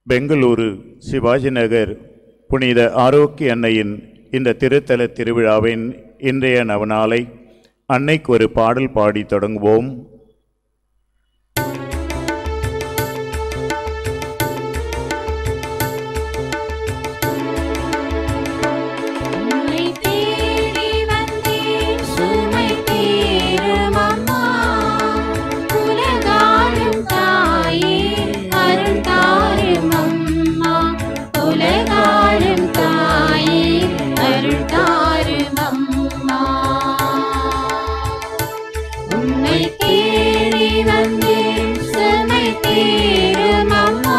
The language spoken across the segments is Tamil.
பெங்களூரு சிவாஜி நகர் புனித ஆரோக்கிய அன்னையின் இந்த திருத்தல திருவிழாவின் இன்றைய நவநாளை அன்னைக்கு ஒரு பாடல் பாடி தொடங்குவோம் உம்மை தேடி வந்தேன் சுமை தீரும் அம்மா உலகாளும் தாயே அருள் தாரும் அம்மா உலகாளும் தாயே அருள் தாரும் அம்மா உம்மை தேடி வந்தேன் சுமை தீரும் அம்மா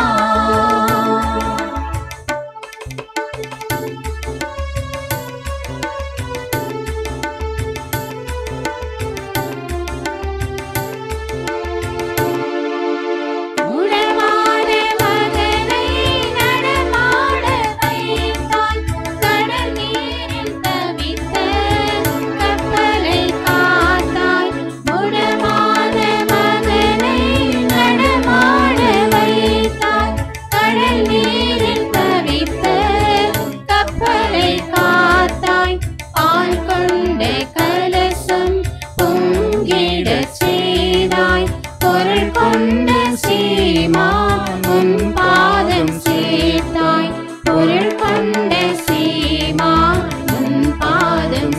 உளவான மகனை நடமாட வைத்தாய் கடல் நீரில் தவித்த கப்பலை காத்தாய் உளவான மகனை நடமாட வைத்தாய் கடல் நீரில் தவித்த கப்பலை காத்தாய் பால் கொண்ட கலசம் பொங்கிடச் செய்தாய் பொருள் கொண்ட சீமா உன் பாதம் சேர்த்தாய் பொருள் கொண்ட சீமா உன் பாதம்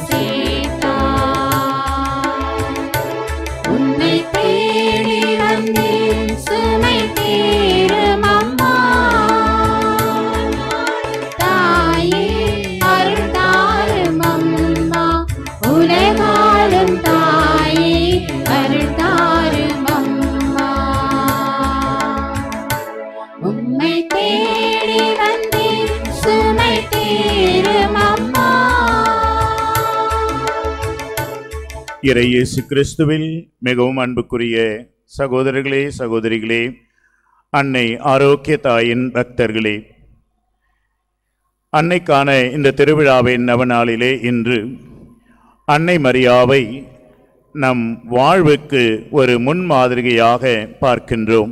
சேர்த்தாய் உன்னை தேடி வந்தேன் சுமை தீரும் அம்மா தாயே அருள் தாரும் அம்மா உலகாளும் தாயே அருள் தாரும் அம்மா உம்மை தேடி வந்தேன் சுமை தீரும் அம்மா இறையேசு கிறிஸ்துவில் மிகவும் அன்புக்குரிய சகோதரர்களே சகோதரிகளே அன்னை ஆரோக்கிய தாயின் பக்தர்களே அன்னைக்கான இந்த திருவிழாவின் நவநாளிலே இன்று அன்னை மரியாவை நம் வாழ்வுக்கு ஒரு முன்மாதிரியாக பார்க்கின்றோம்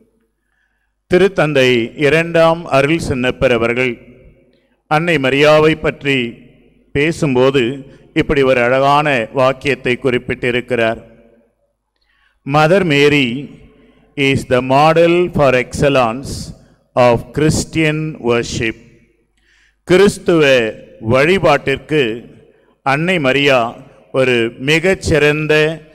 திருத்தந்தை இரண்டாம் அருள் சின்னப்பர் அவர்கள் அன்னை மரியாவை பற்றி பேசும்போது இப்படி ஒரு அழகான வாக்கியத்தை குறிப்பிட்டிருக்கிறார் Mother Mary is the model for excellence of Christian worship கிறிஸ்துவ வழிபாட்டிற்கு அன்னை மரியா ஒரு மிகச்சிறந்த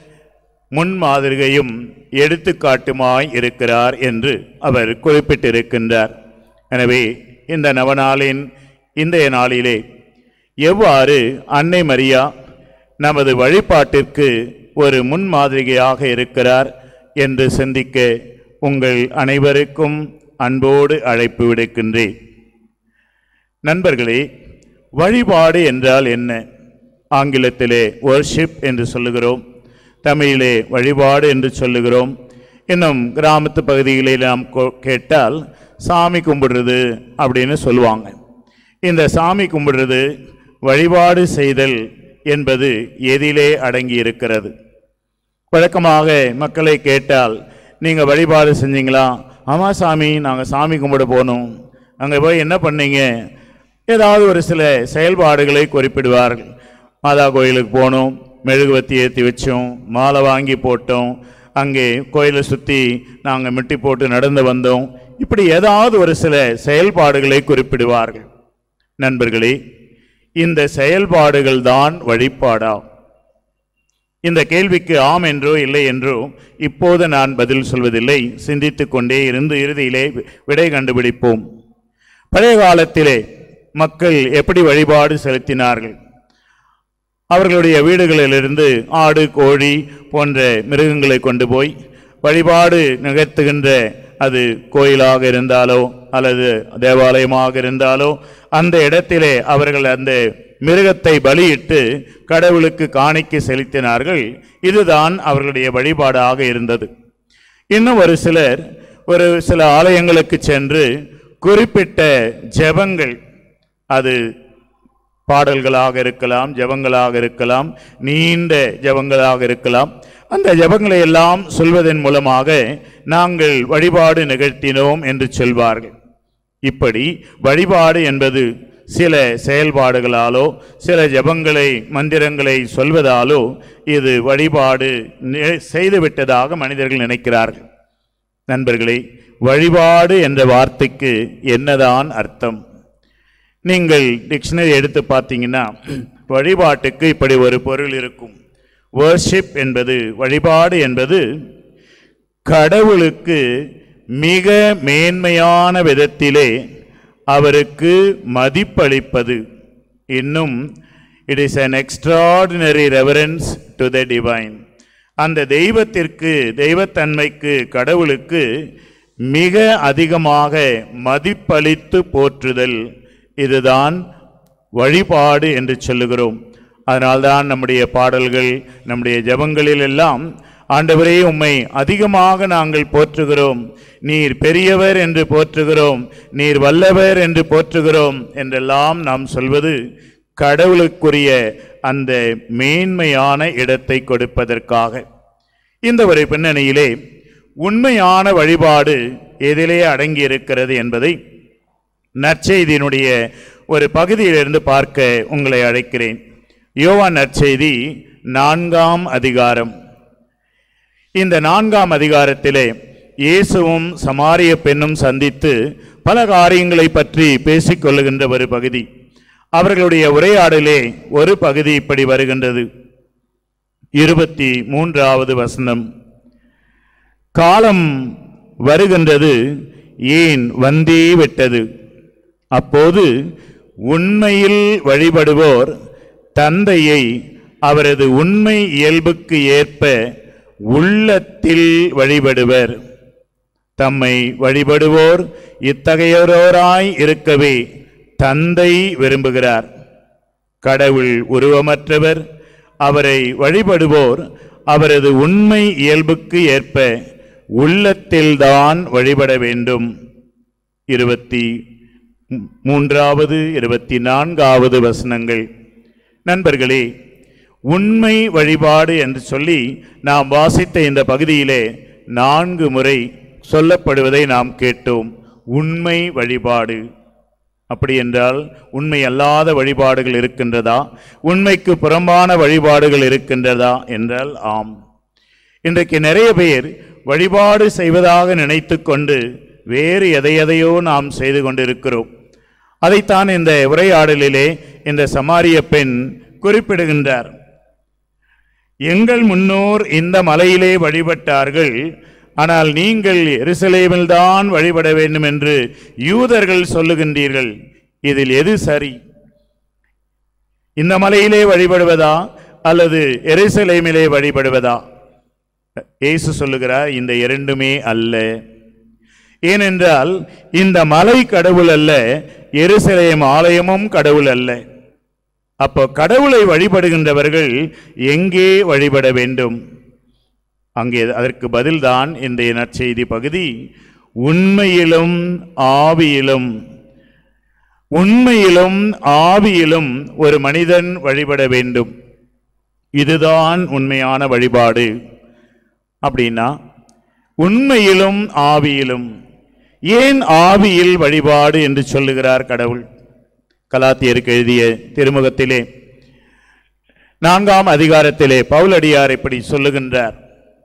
முன்மாதிரிகையும் எடுத்துக்காட்டுமாய் இருக்கிறார் என்று அவர் குறிப்பிட்டிருக்கின்றார் எனவே இந்த நவநாளின் இன்றைய நாளிலே எவ்வாறு அன்னை மரியா நமது வழிபாட்டிற்கு ஒரு முன்மாதிரிகையாக இருக்கிறார் என்று சிந்திக்க உங்கள் அனைவருக்கும் அன்போடு அழைப்பு விடுக்கின்றேன் நண்பர்களே வழிபாடு என்றால் என்ன ஆங்கிலத்திலே வர்ஷிப் என்று சொல்லுகிறோம் தமிழிலே வழிபாடு என்று சொல்லுகிறோம் இன்னும் கிராமத்து பகுதிகளிலே நாம் கொ- கேட்டால் சாமி கும்பிடுறது அப்படின்னு சொல்லுவாங்க இந்த சாமி கும்பிடுறது வழிபாடு செய்தல் என்பது எதிலே அடங்கி இருக்கிறது வழக்கமாக மக்களை கேட்டால் நீங்கள் வழிபாடு செஞ்சீங்களா ஆமாம் சாமி நாங்கள் சாமி கும்பிட போனோம் அங்கே போய் என்ன பண்ணீங்க ஏதாவது ஒரு சில செயல்பாடுகளை குறிப்பிடுவார்கள் மாதா கோயிலுக்கு போனோம் மெழுகுவத்தி ஏற்றி வச்சோம் மாலை வாங்கி போட்டோம் அங்கே கோயிலை சுற்றி நாங்கள் மிட்டி போட்டு நடந்து வந்தோம் இப்படி ஏதாவது ஒரு சில செயல்பாடுகளை குறிப்பிடுவார்கள் நண்பர்களே இந்த செயல்பாடுகள் தான் வழிபாடாம் இந்த கேள்விக்கு ஆம் என்றோ இல்லை என்றோ இப்போது நான் பதில் சொல்வதில்லை சிந்தித்துக் கொண்டே இருந்து இறுதியிலே விடை கண்டுபிடிப்போம் பழைய காலத்திலே மக்கள் எப்படி வழிபாடு செலுத்தினார்கள் அவர்களுடைய வீடுகளிலிருந்து ஆடு கோழி போன்ற மிருகங்களை கொண்டு போய் வழிபாடு நிகழ்த்துகின்ற அது கோயிலாக இருந்தாலோ அல்லது தேவாலயமாக இருந்தாலோ அந்த இடத்திலே அவர்கள் அந்த மிருகத்தை பலியிட்டு கடவுளுக்கு காணிக்கை செலுத்தினார்கள் இதுதான் அவர்களுடைய வழிபாடாக இருந்தது இன்னும் ஒரு சிலர் ஒரு சில ஆலயங்களுக்கு சென்று குறிப்பிட்ட ஜெபங்கள் அது பாடல்களாக இருக்கலாம் ஜெபங்களாக இருக்கலாம் நீண்ட ஜெபங்களாக இருக்கலாம் அந்த ஜெபங்களை எல்லாம் சொல்வதன் மூலமாக நாங்கள் வழிபாடு நிகழ்த்தினோம் என்று சொல்வார்கள் இப்படி வழிபாடு என்பது சில செயல்பாடுகளாலோ சில ஜெபங்களை மந்திரங்களை சொல்வதாலோ இது வழிபாடு நி- செய்துவிட்டதாக மனிதர்கள் நினைக்கிறார்கள் நண்பர்களே வழிபாடு என்ற வார்த்தைக்கு என்னதான் அர்த்தம் நீங்கள் டிக்ஷனரி எடுத்து பார்த்தீங்கன்னா வழிபாட்டுக்கு இப்படி ஒரு பொருள் இருக்கும் வர்ஷிப் என்பது வழிபாடு என்பது கடவுளுக்கு மிக மேன்மையான விதத்திலே அவருக்கு மதிப்பளிப்பது இன்னும் it is an extraordinary reverence to the divine அந்த தெய்வத்திற்கு தெய்வத்தன்மைக்கு கடவுளுக்கு மிக அதிகமாக மதிப்பளித்து போற்றுதல் இதுதான் வழிபாடு என்று சொல்லுகிறோம் அதனால்தான் நம்முடைய பாடல்கள் நம்முடைய ஜெபங்களில் எல்லாம் ஆண்டவரே உம்மை அதிகமாக நாங்கள் போற்றுகிறோம் நீர் பெரியவர் என்று போற்றுகிறோம் நீர் வல்லவர் என்று போற்றுகிறோம் என்றெல்லாம் நாம் சொல்வது கடவுளுக்குரிய அந்த மேன்மையான இடத்தை கொடுப்பதற்காக இந்த ஒரு பின்னணியிலே உண்மையான வழிபாடு எதிலே அடங்கி இருக்கிறது என்பதை நற்செய்தியினுடைய ஒரு பகுதியிலிருந்து பார்க்க உங்களை அழைக்கிறேன் யோவான் நற்செய்தி நான்காம் அதிகாரம் இந்த நான்காம் அதிகாரத்திலே இயேசுவும் சமாரிய பெண்ணும் சந்தித்து பல காரியங்களை பற்றி பேசிக்கொள்ளுகின்ற ஒரு பகுதி அவர்களுடைய உரையாடலே ஒரு பகுதி இப்படி வருகின்றது இருபத்தி மூன்றாவது வசனம் காலம் வருகின்றது ஏன் வந்தே விட்டது அப்போது உண்மையில் வழிபடுவோர் தந்தையை அவரது உண்மை இயல்புக்கு ஏற்ப உள்ளத்தில் வழிபடுவர் தம்மை வழிபடுவோர் இத்தகையோராய் இருக்கவே தந்தை விரும்புகிறார் கடவுள் உருவமற்றவர் அவரை வழிபடுவோர் அவரது உண்மை இயல்புக்கு ஏற்ப உள்ளத்தில்தான் வழிபட வேண்டும் இருபத்தி மூன்றாவது இருபத்தி நான்காவது வசனங்கள் நண்பர்களே உண்மை வழிபாடு என்று சொல்லி நாம் வாசித்த இந்த பகுதியிலே நான்கு முறை சொல்லப்படுவதை நாம் கேட்டோம் உண்மை வழிபாடு அப்படி என்றால் உண்மை அல்லாத வழிபாடுகள் இருக்கின்றதா உண்மைக்கு புறம்பான வழிபாடுகள் இருக்கின்றதா என்றால் ஆம் இன்றைக்கு நிறைய பேர் வழிபாடு செய்வதாக நினைத்து கொண்டு வேறு எதை எதையோ நாம் செய்து கொண்டிருக்கிறோம் அதைத்தான் இந்த உரையாடலிலே இந்த சமாரிய பெண் குறிப்பிடுகின்றார் எங்கள் முன்னோர் இந்த மலையிலே வழிபட்டார்கள் ஆனால் நீங்கள் எருசலேமில்தான் வழிபட வேண்டும் என்று யூதர்கள் சொல்லுகின்றீர்கள் இதில் எது சரி இந்த மலையிலே வழிபடுவதா அல்லது எருசலேமிலே வழிபடுவதா இயேசு சொல்லுகிறார் இந்த இரண்டுமே அல்ல ஏனென்றால் இந்த மலை கடவுள் அல்ல எருசலேம் ஆலயமும் கடவுள் அல்ல அப்போ கடவுளை வழிபடுகின்றவர்கள் எங்கே வழிபட வேண்டும் அங்கே அதற்கு பதில்தான் இன்றைய நற்செய்தி பகுதி உண்மையிலும் ஆவியிலும் உண்மையிலும் ஆவியிலும் ஒரு மனிதன் வழிபட வேண்டும் இதுதான் உண்மையான வழிபாடு அப்படின்னா உண்மையிலும் ஆவியிலும் ஏன் ஆவியில் வழிபாடு என்று சொல்லுகிறார் கடவுள் கலாத்தியருக்கு எழுதிய திருமுகத்திலே நான்காம் அதிகாரத்திலே பவுலடியார் இப்படி சொல்லுகின்றார்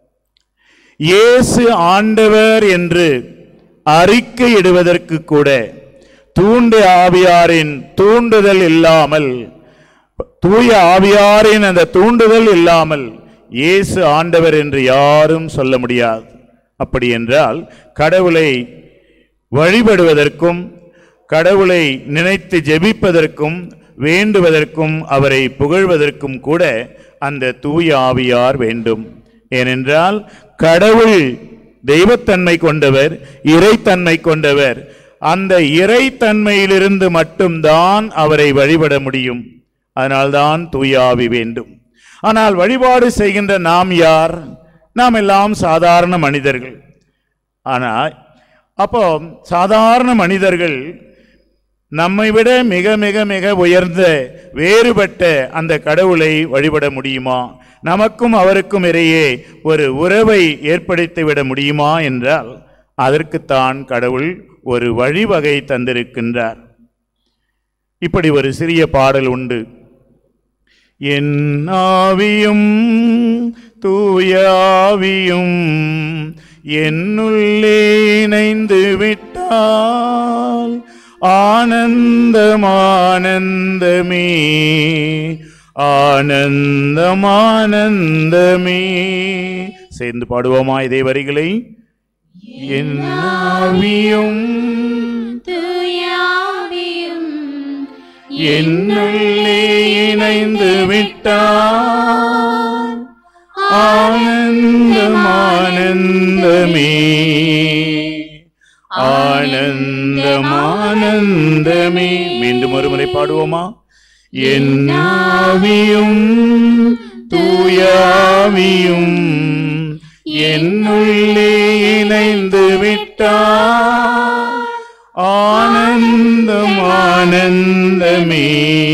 இயேசு ஆண்டவர் என்று அறிக்கையிடுவதற்கு கூட தூண்டு ஆவியாரின் தூண்டுதல் இல்லாமல் தூய ஆவியாரின் அந்த தூண்டுதல் இல்லாமல் இயேசு ஆண்டவர் என்று யாரும் சொல்ல முடியாது அப்படி என்றால் கடவுளை வழிபடுவதற்கும் கடவுளை நினைத்து ஜெபிப்பதற்கும் வேண்டுவதற்கும் அவரை புகழ்வதற்கும் கூட அந்த தூய ஆவியார் வேண்டும் ஏனென்றால் கடவுள் தெய்வத்தன்மை கொண்டவர் இறைத்தன்மை கொண்டவர் அந்த இறைத்தன்மையிலிருந்து மட்டும்தான் அவரை வழிபட முடியும் அதனால்தான் தூய ஆவி வேண்டும் ஆனால் வழிபாடு செய்கின்ற நாம் யார் நாம் எல்லாம் சாதாரண மனிதர்கள் ஆனால் அப்போ சாதாரண மனிதர்கள் நம்மை விட மிக மிக மிக உயர்ந்த வேறுபட்ட அந்த கடவுளை வழிபட முடியுமா நமக்கும் அவருக்கும் இடையே ஒரு உறவை ஏற்படுத்தி விட முடியுமா என்றால் அதற்குத்தான் கடவுள் ஒரு வழிவகை தந்திருக்கின்றார் இப்படி ஒரு சிறிய பாடல் உண்டு என் ஆவியும் தூயாவியும் என்னுள்ளே இணைந்து விட்டால் ஆனந்தமானந்தமே ஆனந்தமானந்தமே சேர்ந்து பாடுவோமா இதே வரிகளை என் ஆவியும் தூயாவியும் என்னுள்ளே இணைந்து விட்டால் ஆனந்தமானந்தமே ஆனந்தமானந்தமே மீண்டும் ஒருமுறை பாடுவோமா என் ஆவியும் தூயாவியும் என்னுள்ளே இணைந்து விட்டால் ஆனந்தமானந்தமே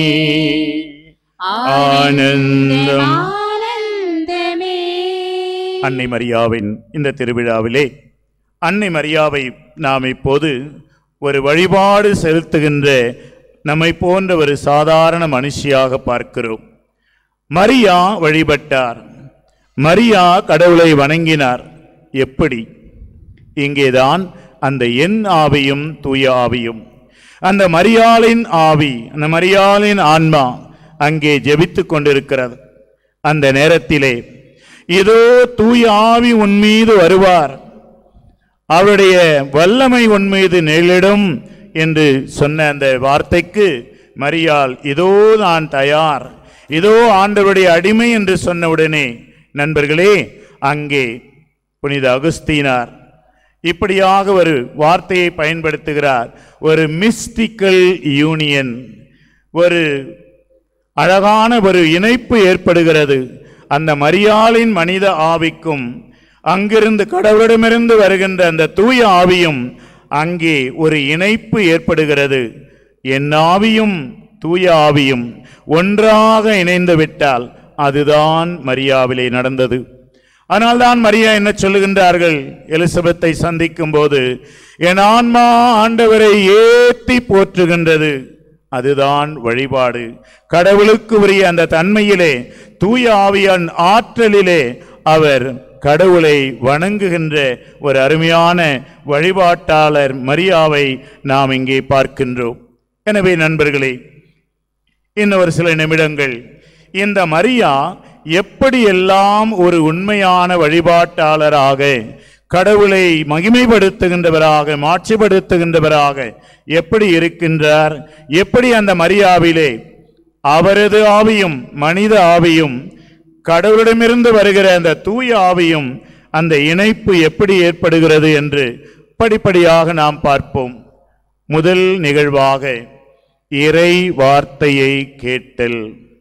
ஆனந்தம் ஆனந்தமே அன்னை மரியாவின் இந்த திருவிழாவிலே அன்னை மரியாவை நாம் இப்போது ஒரு வழிபாடு செலுத்துகின்ற நம்மை போன்ற ஒரு சாதாரண மனுஷியாக பார்க்கிறோம் மரியா வழிபட்டார் மரியா கடவுளை வணங்கினார் எப்படி இங்கேதான் அந்த என் ஆவியும் தூய ஆவியும் அந்த மரியாளின் ஆவி அந்த மரியாளின் ஆன்மா அங்கே ஜெபித்துக் கொண்டிருக்கிறது அந்த நேரத்திலே இதோ தூய ஆவி உன் மீது வருவார் அவருடைய வல்லமை உன் மீது நிழலிடும் என்று சொன்ன அந்த வார்த்தைக்கு மரியாள் இதோ நான் தயார் இதோ ஆண்டவருடைய அடிமை என்று சொன்ன உடனே நண்பர்களே அங்கே புனித அகுஸ்தீனார் இப்படியாக ஒரு வார்த்தையை பயன்படுத்துகிறார் ஒரு மிஸ்டிக்கல் யூனியன் ஒரு அழகான ஒரு இணைப்பு ஏற்படுகிறது அந்த மரியாளின் மனித ஆவிக்கும் அங்கிருந்து கடவுளிடமிருந்து வருகின்ற அந்த தூய ஆவியும் அங்கே ஒரு இணைப்பு ஏற்படுகிறது என் ஆவியும் தூய ஆவியும் ஒன்றாக இணைந்து விட்டால் அதுதான் மரியாவிலே நடந்தது அதனால்தான் மரியா என்ன சொல்லுகின்றார்கள் எலிசபெத்தை சந்திக்கும் போது என் ஆன்மா ஆண்டவரை ஏத்தி போற்றுகின்றது அதுதான் வழிபாடு கடவுளுக்கு உரிய அந்த தன்மையிலே தூய ஆவியன் ஆற்றலிலே அவர் கடவுளை வணங்குகின்ற ஒரு அருமையான வழிபாட்டாளர் மரியாவை நாம் இங்கே பார்க்கின்றோம் எனவே நண்பர்களே இன்னும் ஒரு சில நிமிடங்கள் இந்த மரியா எப்படியெல்லாம் ஒரு உண்மையான வழிபாட்டாளராக கடவுளை மகிமைப்படுத்துகின்றவராக மாட்சிப்படுத்துகின்றவராக எப்படி இருக்கின்றார் எப்படி அந்த மரியாவிலே அவரது ஆவியும் மனித ஆவியும் கடவுளிடமிருந்து வருகிற அந்த தூய ஆவியும் அந்த இணைப்பு எப்படி ஏற்படுகிறது என்று படிப்படியாக நாம் பார்ப்போம் முதல் நிகழ்வாக இறை வார்த்தையை கேட்டல்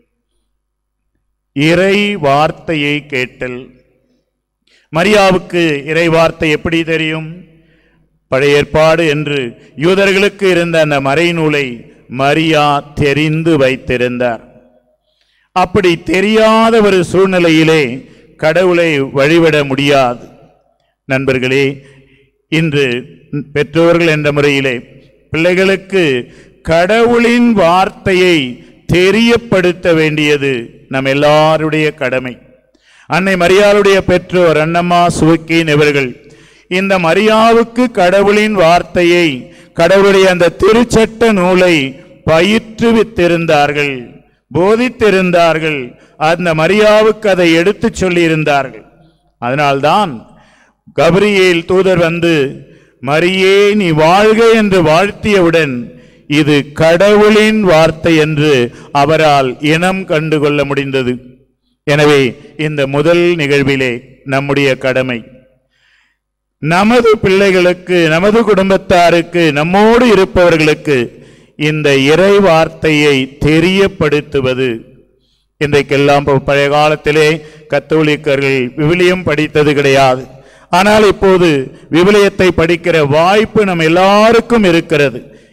இறை வார்த்தையை கேட்டல் மரியாவுக்கு இறை வார்த்தை எப்படி தெரியும் பழைய ஏற்பாடு என்று யூதர்களுக்கு இருந்த அந்த மறைநூலை மரியா தெரிந்து வைத்திருந்தார் அப்படி தெரியாத ஒரு சூழ்நிலையிலே கடவுளை வழிபட முடியாது நண்பர்களே இன்று பெற்றோர்கள் என்ற முறையிலே பிள்ளைகளுக்கு கடவுளின் வார்த்தையை தெரியப்படுத்த வேண்டியது நம் எல்லாருடைய கடமை அன்னை மரியாளுடைய பெற்றோர் அன்னம்மா சுவக்கீன் இவர்கள் இந்த மரியாவுக்கு கடவுளின் வார்த்தையை கடவுளுடைய அந்த திருச்சட்ட நூலை பயிற்றுவித்திருந்தார்கள் போதித்திருந்தார்கள் அந்த மரியாவுக்கு அதை எடுத்துச் சொல்லியிருந்தார்கள் அதனால்தான் கபிரியேல் தூதர் வந்து மரியே நீ வாழ்க என்று வாழ்த்தியவுடன் இது கடவுளின் வார்த்தை என்று அவரால் இனம் கண்டுகொள்ள முடிந்தது எனவே இந்த முதல் நிகழ்விலே நம்முடைய கடமை நமது பிள்ளைகளுக்கு நமது குடும்பத்தாருக்கு நம்மோடு இருப்பவர்களுக்கு இந்த இறை வார்த்தையை தெரியப்படுத்துவது இன்றைக்கெல்லாம் ப- பழைய காலத்திலே கத்தோலிக்கர்கள் விவிலியம் படித்தது கிடையாது ஆனால் இப்போது விவிலியத்தை படிக்கிற வாய்ப்பு நம் எல்லாருக்கும் இருக்கிறது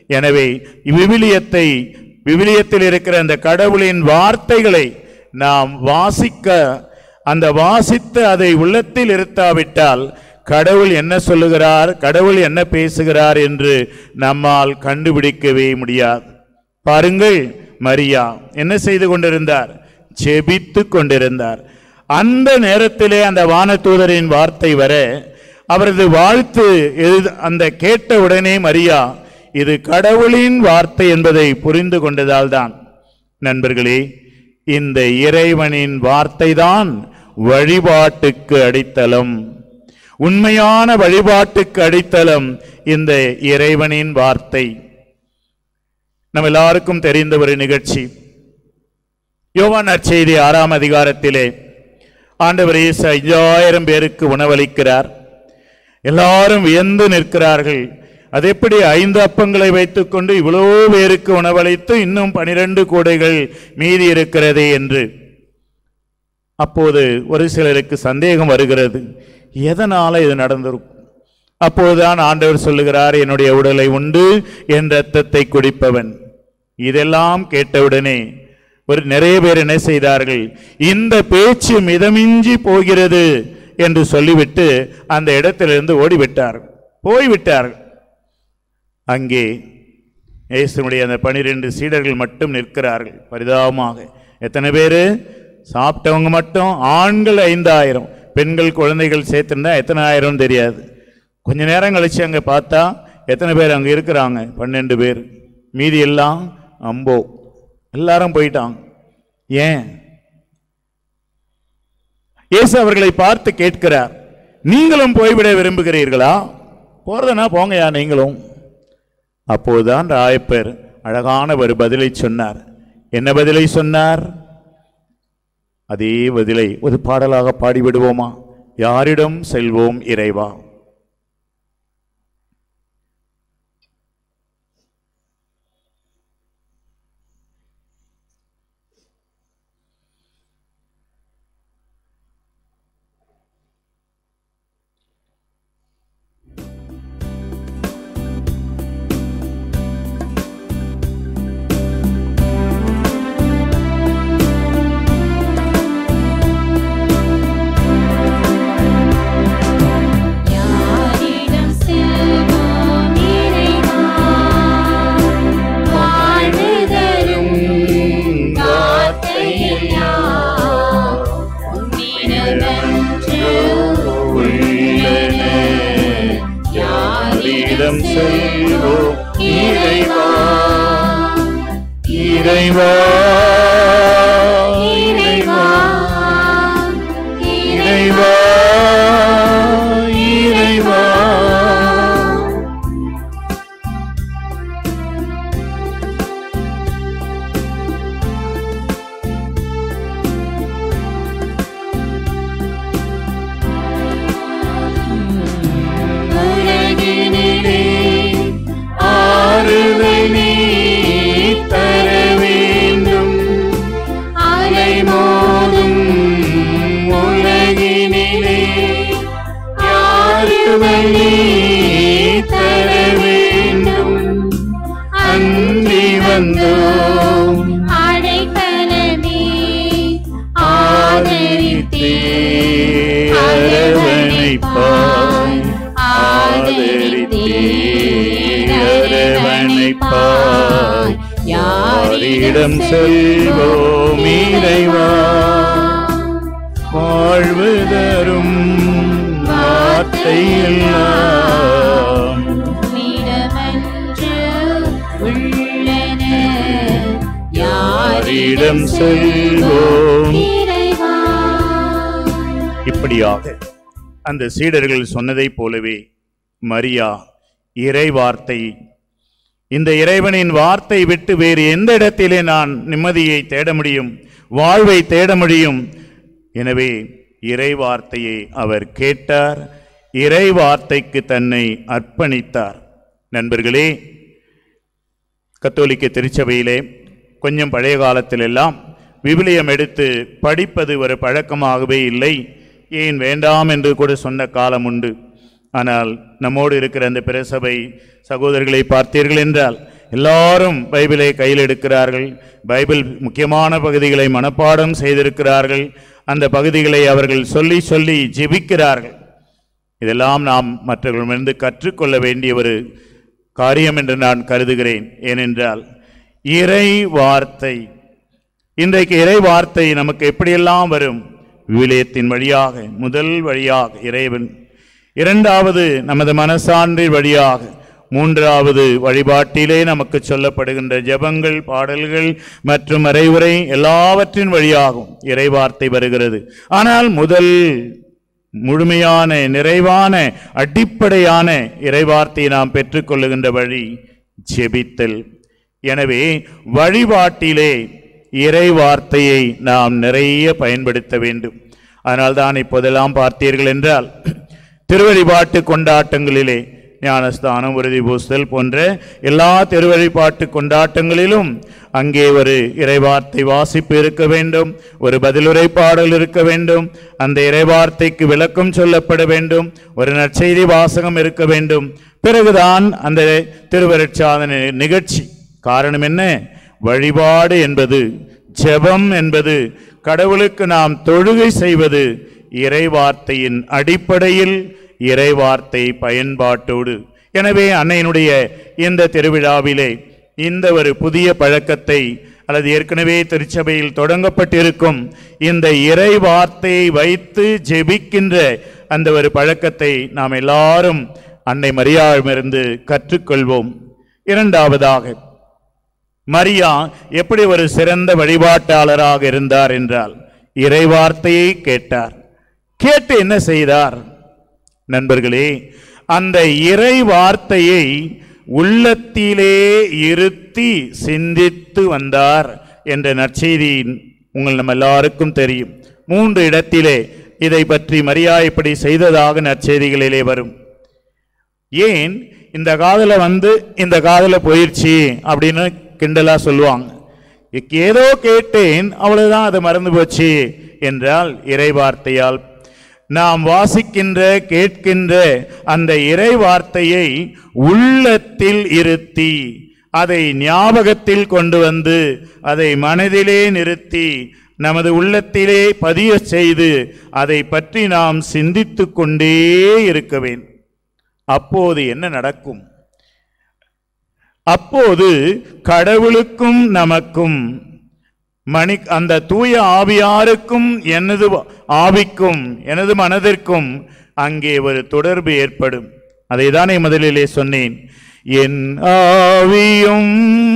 எனவே விவிலியத்தை விவிலியத்தில் இருக்கிற அந்த கடவுளின் வார்த்தைகளை நாம் வாசிக்க அந்த வாசித்து அதை உள்ளத்தில் இருத்தாவிட்டால் கடவுள் என்ன சொல்லுகிறார் கடவுள் என்ன பேசுகிறார் என்று நம்மால் கண்டுபிடிக்கவே முடியாது பாருங்கள் மரியா என்ன செய்து கொண்டிருந்தார் ஜெபித்து கொண்டிருந்தார் அந்த நேரத்திலே அந்த வானதூதரின் வார்த்தை வர அவரது வாழ்த்து எழுத- அந்த கேட்ட உடனே மரியா இது கடவுளின் வார்த்தை என்பதை புரிந்து கொண்டதால் தான் நண்பர்களே இந்த இறைவனின் வார்த்தை தான் வழிபாட்டுக்கு அடித்தளம் உண்மையான வழிபாட்டுக்கு அடித்தளம் இந்த இறைவனின் வார்த்தை நம்ம எல்லாருக்கும் தெரிந்த ஒரு நிகழ்ச்சி யோவான் நற்செய்தி ஆறாம் அதிகாரத்திலே ஆண்டவர் இயேசு ஐயாயிரம் பேருக்கு உணவளிக்கிறார் எல்லாரும் வியந்து நிற்கிறார்கள் அது எப்படி ஐந்து அப்பங்களை வைத்துக்கொண்டு இவ்வளோ பேருக்கு உணவளித்து இன்னும் பனிரெண்டு கூடைகள் மீதி இருக்கிறதே என்று அப்போது ஒரு சிலருக்கு சந்தேகம் வருகிறது எதனால இது நடந்திருக்கும் அப்போதுதான் ஆண்டவர் சொல்லுகிறார் என்னுடைய உடலை உண்டு என் இரத்தத்தை குடிப்பவன் இதெல்லாம் கேட்டவுடனே ஒரு நிறைய பேர் என்ன செய்தார்கள் இந்த பேச்சு மிதமிஞ்சி போகிறது என்று சொல்லிவிட்டு அந்த இடத்திலிருந்து ஓடிவிட்டார்கள் போய்விட்டார்கள் அங்கே இயேசுனுடைய அந்த பனிரெண்டு சீடர்கள் மட்டும் நிற்கிறார்கள் பரிதாபமாக எத்தனை பேர் சாப்பிட்டவங்க மட்டும் ஆண்கள் ஐந்தாயிரம் பெண்கள் குழந்தைகள் சேர்த்துருந்தா எத்தனை ஆயிரம் தெரியாது கொஞ்ச நேரம் கழிச்சு அங்கே பார்த்தா எத்தனை பேர் அங்கே இருக்கிறாங்க பன்னெண்டு பேர் மீதி எல்லாம் அம்போ எல்லாரும் போயிட்டாங்க ஏன் இயேசு அவர்களை பார்த்து கேட்கிறார் நீங்களும் போய்விட விரும்புகிறீர்களா போறதுனா போங்கயா நீங்களும் அப்போதுதான் ராயப்பர் அழகான ஒரு பதிலை சொன்னார் என்ன பதிலை சொன்னார் அதே பதிலை ஒரு பாடலாக பாடிவிடுவோமா யாரிடம் செல்வோம் இறைவா யாரிடம் செல்வோம் இறைவா வாழ்வு தரும் வார்த்தையெல்லாம் உன்னிடமன்று உள்ளன யாரிடம் செல்வோம் இறைவா இறைவா இறைவா இறைவா இறைவா உலகினிலே ஆறுதல் நீ தர வேண்டும் அலைமோதும் உலகினிலே ஆறுதல் நீ தர வேண்டும் அன்றி வந்தோம் அடைக்கலமே ஆதரித்தே அரவணைப்பாய் ஆதரித்தே அரவணைப்பாய் யாரிடம் செல்வோம் இறைவா வாழ்வு தரும் வார்த்தை எல்லாம் உம்மிடமன்று உள்ளன யாரிடம் செல்வோம் இறைவா இப்படியாக அந்த சீடர்கள் சொன்னதைப் போலவே மரியா இறை வார்த்தை இந்த இறைவனின் வார்த்தை விட்டு வேறு எந்த இடத்திலே நான் நிம்மதியை தேட முடியும் வாழ்வை தேட முடியும் எனவே இறை வார்த்தையை அவர் கேட்டார் இறை வார்த்தைக்கு தன்னை அர்ப்பணித்தார் நண்பர்களே கத்தோலிக்க திருச்சபையிலே கொஞ்சம் பழைய காலத்தில் எல்லாம் விவிலியம் எடுத்து படிப்பது ஒரு பழக்கமாகவே இல்லை ஏன் வேண்டாம் என்று கூட சொன்ன காலம் உண்டு ஆனால் நம்மோடு இருக்கிற அந்த பிரசபை சகோதரர்களை பார்த்தீர்கள் என்றால் எல்லாரும் பைபிளை கையில் எடுக்கிறார்கள் பைபிள் முக்கியமான பகுதிகளை மனப்பாடம் செய்திருக்கிறார்கள் அந்த பகுதிகளை அவர்கள் சொல்லி சொல்லி ஜெபிக்கிறார்கள் இதெல்லாம் நாம் மற்றவர்களிடமிருந்து கற்றுக்கொள்ள வேண்டிய ஒரு காரியம் என்று நான் கருதுகிறேன் ஏனென்றால் இறை வார்த்தை இன்றைக்கு இறை வார்த்தை நமக்கு எப்படியெல்லாம் வரும் விவிலியத்தின் வழியாக முதல் வழியாக இறைவன் இரண்டாவது நமது மனசான்றின் வழியாக மூன்றாவது வழிபாட்டிலே நமக்கு சொல்லப்படுகின்ற ஜெபங்கள் பாடல்கள் மற்றும் அறைவுரை எல்லாவற்றின் வழியாகும் இறைவார்த்தை வருகிறது ஆனால் முதல் முழுமையான நிறைவான அடிப்படையான இறைவார்த்தையை நாம் பெற்றுக்கொள்ளுகின்ற வழி ஜெபித்தல் எனவே வழிபாட்டிலே இறைவார்த்தையை நாம் நிறைய பயன்படுத்த வேண்டும் அதனால்தான் இப்போதெல்லாம் பார்த்தீர்கள் என்றால் திருவழிபாட்டு கொண்டாட்டங்களிலே ஞானஸ்தானம் உறுதி பூசுதல் போன்ற எல்லா திருவழிபாட்டு கொண்டாட்டங்களிலும் அங்கே ஒரு இறைவார்த்தை வாசிப்பு இருக்க வேண்டும் ஒரு பதிலுரை பாடல் இருக்க வேண்டும் அந்த இறைவார்த்தைக்கு விளக்கம் சொல்லப்பட வேண்டும் ஒரு நற்செய்தி வாசகம் இருக்க வேண்டும் பிறகுதான் அந்த திருவருட்சாதன நிகழ்ச்சி காரணம் என்ன வழிபாடு என்பது ஜெபம் என்பது கடவுளுக்கு நாம் தொழுகை செய்வது இறைவார்த்தையின் அடிப்படையில் இறைவார்த்தை பயன்பாட்டோடு எனவே அன்னையினுடைய இந்த திருவிழாவிலே இந்த ஒரு புதிய பழக்கத்தை அல்லது ஏற்கனவே திருச்சபையில் தொடங்கப்பட்டிருக்கும் இந்த இறை வார்த்தையை வைத்து ஜெபிக்கின்ற அந்த ஒரு பழக்கத்தை நாம் எல்லாரும் அன்னை மரியாவிடமிருந்து கற்றுக்கொள்வோம் இரண்டாவதாக மரியா எப்படி ஒரு சிறந்த வழிபாட்டாளராக இருந்தார் என்றால் இறைவார்த்தையை கேட்டார் கேட்டு என்ன செய்தார் நண்பர்களே அந்த இறை வார்த்தையை உள்ளத்திலே இருத்தி சிந்தித்து வந்தார் என்ற நற்செய்தி உங்கள் நம்ம எல்லாருக்கும் தெரியும் மூன்று இடத்திலே இதை பற்றி மரியா இப்படி செய்ததாக நற்செய்திகளிலே வரும் ஏன் இந்த காதல வந்து இந்த காதல போயிடுச்சு அப்படின்னு கிண்டலா சொல்லுவாங்க ஏதோ கேட்டேன் அவ்வளவுதான் அது மறந்து போச்சு என்றால் இறை வார்த்தையால் நாம் வாசிக்கின்ற கேட்கின்ற அந்த இறை வார்த்தையை உள்ளத்தில் இருத்தி அதை ஞாபகத்தில் கொண்டு வந்து அதை மனதிலே நிறுத்தி நமது உள்ளத்திலே பதிய செய்து அதை பற்றி நாம் சிந்தித்து கொண்டே இருக்க வேண்டும் அப்போது என்ன நடக்கும் அப்போது கடவுளுக்கும் நமக்கும் மணி அந்த தூய ஆவியாருக்கும் எனது ஆவிக்கும் எனது மனதிற்கும் அங்கே ஒரு தொடர்பு ஏற்படும் அதை தானே முதலிலே சொன்னேன் என் ஆவியும்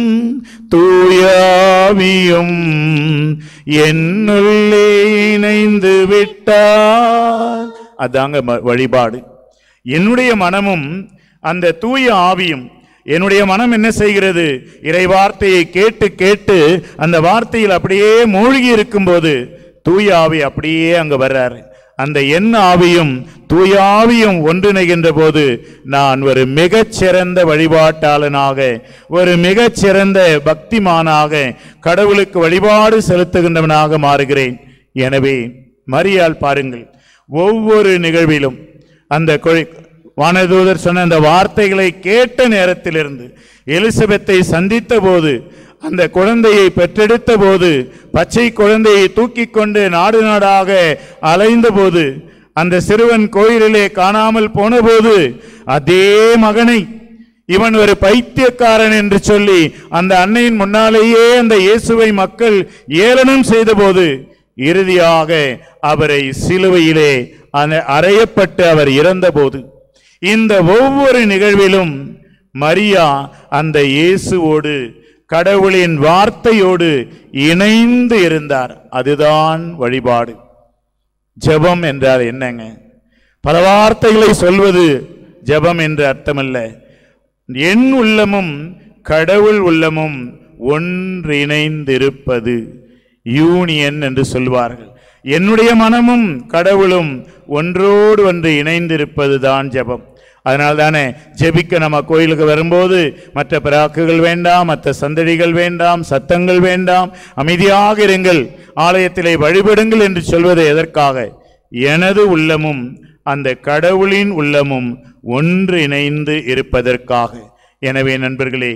தூயாவியும் என்னுள்ளே இணைந்து விட்டார் அதாங்க ம- வழிபாடு என்னுடைய மனமும் அந்த தூய ஆவியும் என்னுடைய மனம் என்ன செய்கிறது இறை வார்த்தையை கேட்டு கேட்டு அந்த வார்த்தையில் அப்படியே மூழ்கி இருக்கும்போது தூய ஆவி அப்படியே அங்க வர்றாரு அந்த என் ஆவியும் தூய ஆவியும் ஒன்றிணைகின்ற போது நான் ஒரு மிகச்சிறந்த வழிபாட்டாளனாக ஒரு மிகச்சிறந்த பக்திமானாக கடவுளுக்கு வழிபாடு செலுத்துகின்றவனாக மாறுகிறேன் எனவே மரியாள் பாருங்கள் ஒவ்வொரு நிகழ்விலும் அந்த கொ- வானதூதர் சொன்ன அந்த வார்த்தைகளை கேட்ட நேரத்திலிருந்து எலிசபெத்தை சந்தித்த போது அந்த குழந்தையை பெற்றெடுத்த போது பச்சை குழந்தையை தூக்கி கொண்டு நாடு நாடாக அலைந்த போது அந்த சிறுவன் கோயிலிலே காணாமல் போனபோது அதே மகனை இவன் ஒரு பைத்தியக்காரன் என்று சொல்லி அந்த அன்னையின் முன்னாலேயே அந்த இயேசுவை மக்கள் ஏளனம் செய்தபோது இறுதியாக அவரை சிலுவையிலே அந்த- அறையப்பட்டு அவர் இறந்தபோது இந்த ஒவ்வொரு நிகழ்விலும் மரியா அந்த இயேசுவோடு கடவுளின் வார்த்தையோடு இணைந்து இருந்தார் அதுதான் வழிபாடு ஜெபம் என்றால் என்னங்க பல வார்த்தைகளை சொல்வது ஜெபம் என்று அர்த்தமல்ல என் உள்ளமும் கடவுள் உள்ளமும் ஒன்றிணைந்திருப்பது யூனியன் என்று சொல்வார்கள் என்னுடைய மனமும் கடவுளும் ஒன்றோடு ஒன்று இணைந்திருப்பது தான் ஜெபம் அதனால் தானே ஜெபிக்க நம்ம கோயிலுக்கு வரும்போது மற்ற பிராக்குகள் வேண்டாம் மற்ற சந்தடிகள் வேண்டாம் சத்தங்கள் வேண்டாம் அமைதியாக இருங்கள் ஆலயத்திலே வழிபடுங்கள் என்று சொல்வது எதற்காக எனது உள்ளமும் அந்த கடவுளின் உள்ளமும் ஒன்றிணைந்து இருப்பதற்காக எனவே நண்பர்களே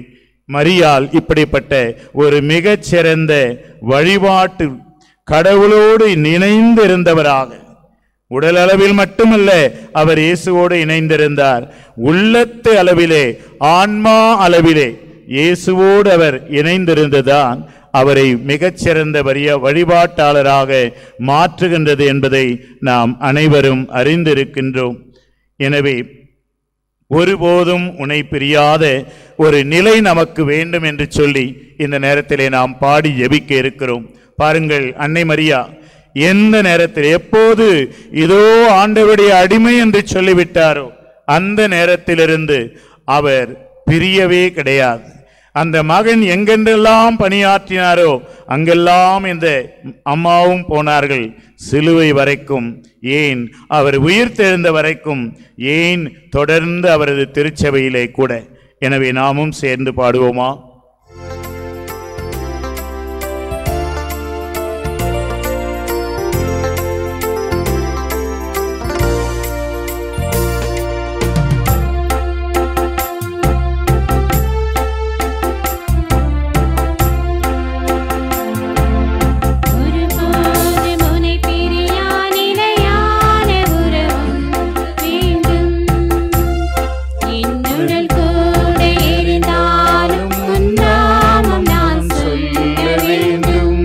மரியாள் இப்படிப்பட்ட ஒரு மிகச்சிறந்த வழிபாட்டு கடவுளோடு இணைந்திருந்தவராக உடல் அளவில் மட்டுமல்ல அவர் இயேசுவோடு இணைந்திருந்தார் உள்ளத்து அளவிலே ஆன்மா அளவிலே இயேசுவோடு அவர் இணைந்திருந்துதான் அவரை மிகச்சிறந்த வரிய வழிபாட்டாளராக மாற்றுகின்றது என்பதை நாம் அனைவரும் அறிந்திருக்கின்றோம் எனவே ஒருபோதும் உன்னை பிரியாத ஒரு நிலை நமக்கு வேண்டும் என்று சொல்லி இந்த நேரத்திலே நாம் பாடி ஜெபிக்க இருக்கிறோம் பாருங்கள் அன்னை மரியா எந்த நேரத்தில் எப்போது இதோ ஆண்டவருடைய அடிமை என்று சொல்லிவிட்டாரோ அந்த நேரத்திலிருந்து அவர் பிரியவே கிடையாது அந்த மகன் எங்கென்றெல்லாம் பணியாற்றினாரோ அங்கெல்லாம் இந்த அம்மாவும் போனார்கள் சிலுவை வரைக்கும் ஏன் அவர் உயிர்த்தெழுந்த வரைக்கும் ஏன் தொடர்ந்து அவரது திருச்சபையிலே கூட எனவே நாமும் சேர்ந்து பாடுவோமா ஒருபோது முனை பிரியா நிலையான உறவும் வேண்டும் என்னுடல் கூட இருந்தாலும் உன் நாமம் நான் சொல்ல வேண்டும்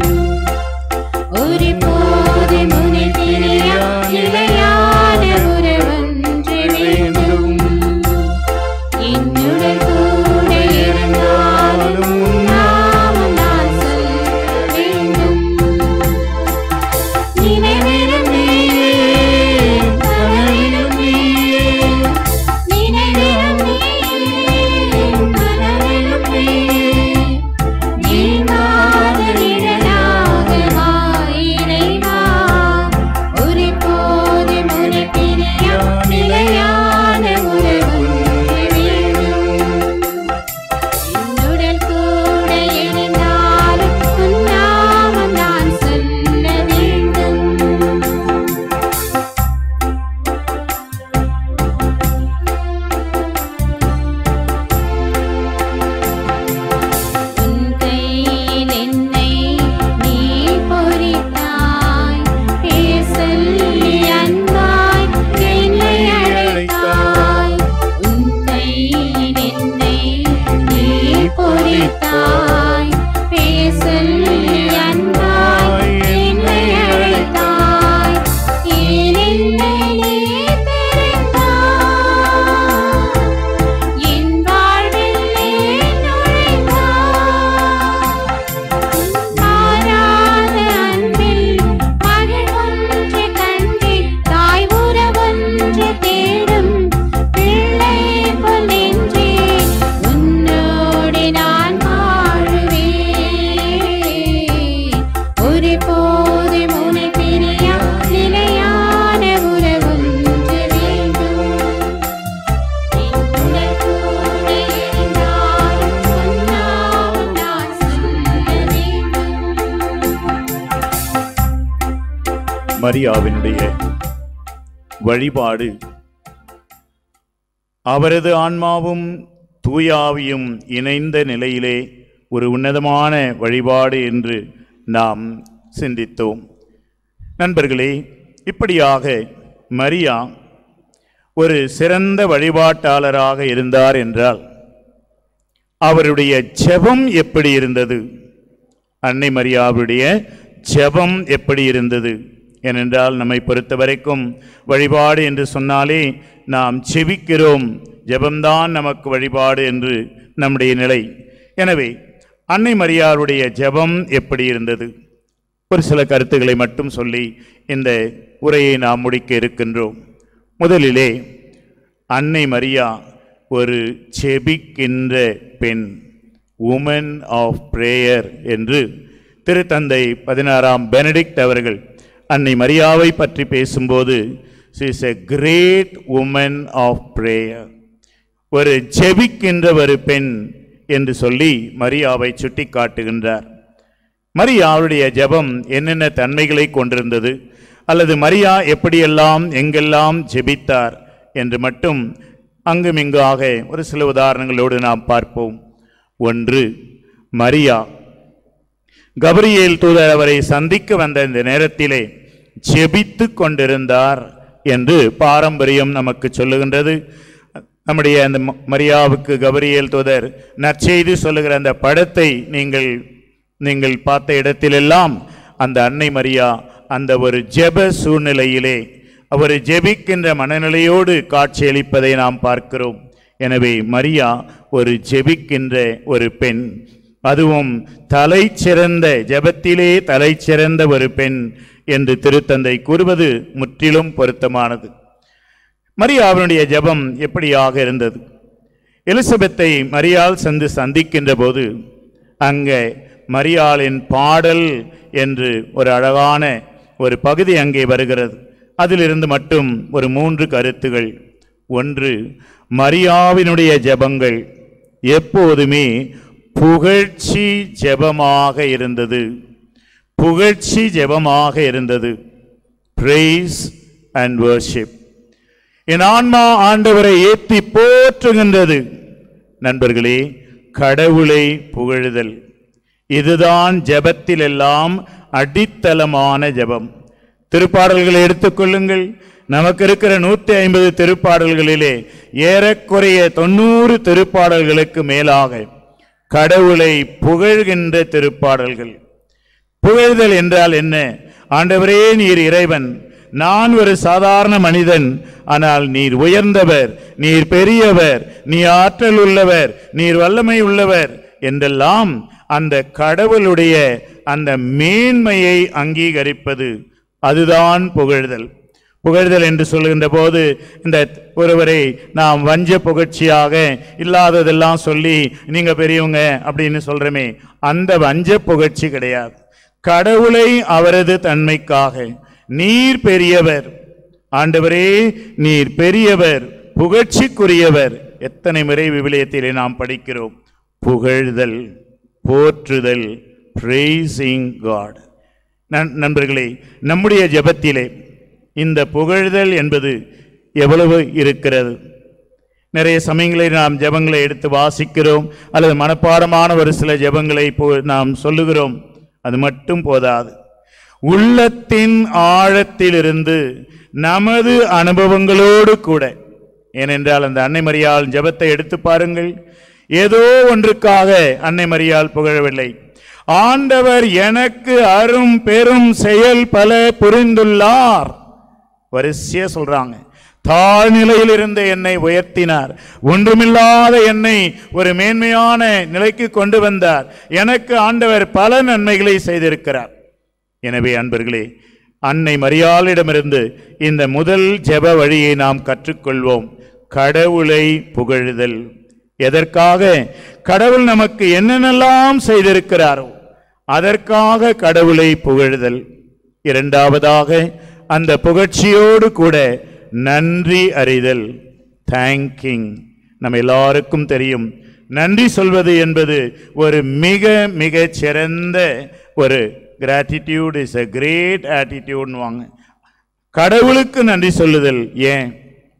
ஒருபோது முனை பிரியா நிலையான உறவொன்று வேண்டும் என்னுடல் கூட இருந்தாலும் உன் நாமம் நான் சொல்ல வேண்டும் நினைவிலும் நீயே கனவிலும் நீயே நினைவிலும் நீயே கனவிலும் நீயே நீங்காத நிழலாக வா இறைவா ஒருபோது முனை பிரியா நிலையான உறவு வேண்டும் என்னுடன் கூட எழுந்தாலும் உன் நாமம் நான் சொல்ல வேண்டும் உன் கையில் என்னை நீ பொறித்தாய் பேசல்லி அன்பாய் என்னை அழைத்தாய் உன் கையில் என்னை நீ பொறித்தாய் பேசல்லி அன்பாய் என்னை அழைத்தாய் ஏன் என்னை நீ தெரிந்தாய் என் வாழ்வில் நீ நுழைந்தாய் மாறாத அன்பில் மகள் ஒன்று கண்டேன் தாய் உறவொன்று தேடும் பிள்ளை போல் நின்றேன் உன்னோடு நான் வாழுவேன் ஒருபோது முனை பிரியா நிலையான உறவொன்று வேண்டும் என்னுடன் கூட இருந்தாலும் உன் நாமம் நான் சொல்ல வேண்டும் மரியாவினுடைய வழிபாடு அவரது ஆன்மாவும் தூயாவியும் இணைந்த நிலையிலே ஒரு உன்னதமான வழிபாடு என்று நாம் சிந்தித்தோம் நண்பர்களே இப்படியாக மரியா ஒரு சிறந்த வழிபாட்டாளராக இருந்தார் என்றால் அவருடைய ஜெபம் எப்படி இருந்தது அன்னை மரியாவுடைய ஜெபம் எப்படி இருந்தது ஏனென்றால் நம்மை பொறுத்த வரைக்கும் வழிபாடு என்று சொன்னாலே நாம் செபிக்கிறோம் ஜெபம்தான் நமக்கு வழிபாடு என்று நம்முடைய நிலை எனவே அன்னை மரியாளுடைய ஜெபம் எப்படி இருந்தது ஒரு சில கருத்துக்களை மட்டும் சொல்லி இந்த உரையை நாம் முடிக்க இருக்கின்றோம் முதலிலே அன்னை மரியா ஒரு செபிக்கின்ற பெண் உமன் ஆஃப் பிரேயர் என்று திருத்தந்தை பதினாறாம் பெனடிக்ட் அவர்கள் அன்னை மரியாவை பற்றி பேசும்போது is a great woman of prayer ஒரு ஜெபிக்கின்ற ஒரு பெண் என்று சொல்லி மரியாவை சுட்டி காட்டுகின்றார் மரியாவுடைய ஜெபம் என்னென்ன தன்மைகளை கொண்டிருந்தது அல்லது மரியா எப்படியெல்லாம் எங்கெல்லாம் ஜெபித்தார் என்று மட்டும் அங்குமிங்காக ஒரு சில உதாரணங்களோடு நாம் பார்ப்போம் ஒன்று மரியா கபரியேல் தூதர் அவரை சந்திக்க வந்த இந்த நேரத்திலே ஜெபித்து கொண்டிருந்தார் என்று பாரம்பரியம் நமக்கு சொல்லுகின்றது நம்முடைய அந்த ம- மரியாவுக்கு கபரியேல் தூதர் நற்செய்தி சொல்லுகிற அந்த படத்தை நீங்கள் நீங்கள் பார்த்த இடத்திலெல்லாம் அந்த அன்னை மரியா அந்த ஒரு ஜெப சூழ்நிலையிலே அவர் ஜெபிக்கின்ற மனநிலையோடு காட்சியளிப்பதை நாம் பார்க்கிறோம் எனவே மரியா ஒரு ஜெபிக்கின்ற ஒரு பெண் அதுவும் தலை சிறந்த ஜெபத்திலே தலை சிறந்த ஒரு பெண் என்று திருத்தந்தை கூறுவது முற்றிலும் பொருத்தமானது மரியாவினுடைய ஜெபம் எப்படியாக இருந்தது எலிசபெத்தை மரியாள் சென்று சந்திக்கின்ற போது அங்கே மரியாளின் பாடல் என்று ஒரு அழகான ஒரு பகுதி அங்கே வருகிறது அதிலிருந்து மட்டும் ஒரு மூன்று கருத்துகள் ஒன்று மரியாவினுடைய ஜெபங்கள் எப்போதுமே புகழ்ச்சி ஜெபமாக இருந்தது புகழ்ச்சி ஜெபமாக இருந்தது praise அண்ட் worship என் ஆன்மா ஆண்டவரை ஏத்தி போற்றுகின்றது நண்பர்களே கடவுளை புகழுதல் இதுதான் ஜெபத்தில் எல்லாம் அடித்தளமான ஜெபம் திருப்பாடல்களை எடுத்துக்கொள்ளுங்கள் நமக்கு இருக்கிற நூற்றி ஐம்பது திருப்பாடல்களிலே ஏறக்குறைய தொண்ணூறு திருப்பாடல்களுக்கு மேலாக கடவுளை புகழ்கின்ற திருப்பாடல்கள் புகழ்தல் என்றால் என்ன ஆண்டவரே நீர் இறைவன் நான் ஒரு சாதாரண மனிதன் ஆனால் நீர் உயர்ந்தவர் நீர் பெரியவர் நீ ஆற்றல் உள்ளவர் நீர் வல்லமை உள்ளவர் என்றெல்லாம் அந்த கடவுளுடைய அந்த மேன்மையை அங்கீகரிப்பது அதுதான் புகழ்தல் புகழ்தல் என்று சொல்லுகின்ற போது இந்த ஒருவரை நாம் வஞ்ச புகழ்ச்சியாக இல்லாததெல்லாம் சொல்லி நீங்க பெரியவங்க அப்படின்னு சொல்றமே அந்த வஞ்ச புகழ்ச்சி கிடையாது கடவுளை அவரது தன்மைக்காக நீர் பெரியவர் ஆண்டவரே நீர் பெரியவர் புகழ்ச்சிக்குரியவர் எத்தனை முறை விவிலியத்திலே நாம் படிக்கிறோம் புகழ்தல் போற்றுதல் praising God நண்- நண்பர்களே நம்முடைய ஜெபத்திலே இந்த புகழ்தல் என்பது எவ்வளவு இருக்கிறது நிறைய சமயங்களில் நாம் ஜெபங்களை எடுத்து வாசிக்கிறோம் அல்லது மனப்பாடமான ஒரு சில ஜெபங்களை போ- நாம் சொல்லுகிறோம் அது மட்டும் போதாது உள்ளத்தின் ஆழத்திலிருந்து நமது அனுபவங்களோடு கூட ஏனென்றால் அந்த அன்னை மரியாள் ஜெபத்தை எடுத்து பாருங்கள் ஏதோ ஒன்றுக்காக அன்னை மரியாள் புகழவில்லை ஆண்டவர் எனக்கு அரும் பெரும் செயல் பல புரிந்துள்ளார் வரிசையா சொல்றாங்க தாழ்நிலையில் இருந்த என்னை உயர்த்தினார் ஒன்றுமில்லாத என்னை ஒரு மேன்மையான நிலைக்கு கொண்டு வந்தார் எனக்கு ஆண்டவர் பல நன்மைகளை செய்திருக்கிறார் எனவே அன்பர்களே அன்னை மரியாளிடமிருந்து இந்த முதல் ஜெப வழியை நாம் கற்றுக்கொள்வோம் கடவுளை புகழுதல் எதற்காக கடவுள் நமக்கு என்னென்னலாம் செய்திருக்கிறாரோ அதற்காக கடவுளை புகழுதல் இரண்டாவதாக அந்த புகழ்ச்சியோடு கூட நன்றி அறிதல் தேங்கிங் நம்ம எல்லாருக்கும் தெரியும் நன்றி சொல்வது என்பது ஒரு மிக மிக சிறந்த ஒரு கிராட்டிடியூட் இஸ் a கிரேட் ஆட்டிடியூட்னுவாங்க கடவுளுக்கு நன்றி சொல்லுதல் ஏன்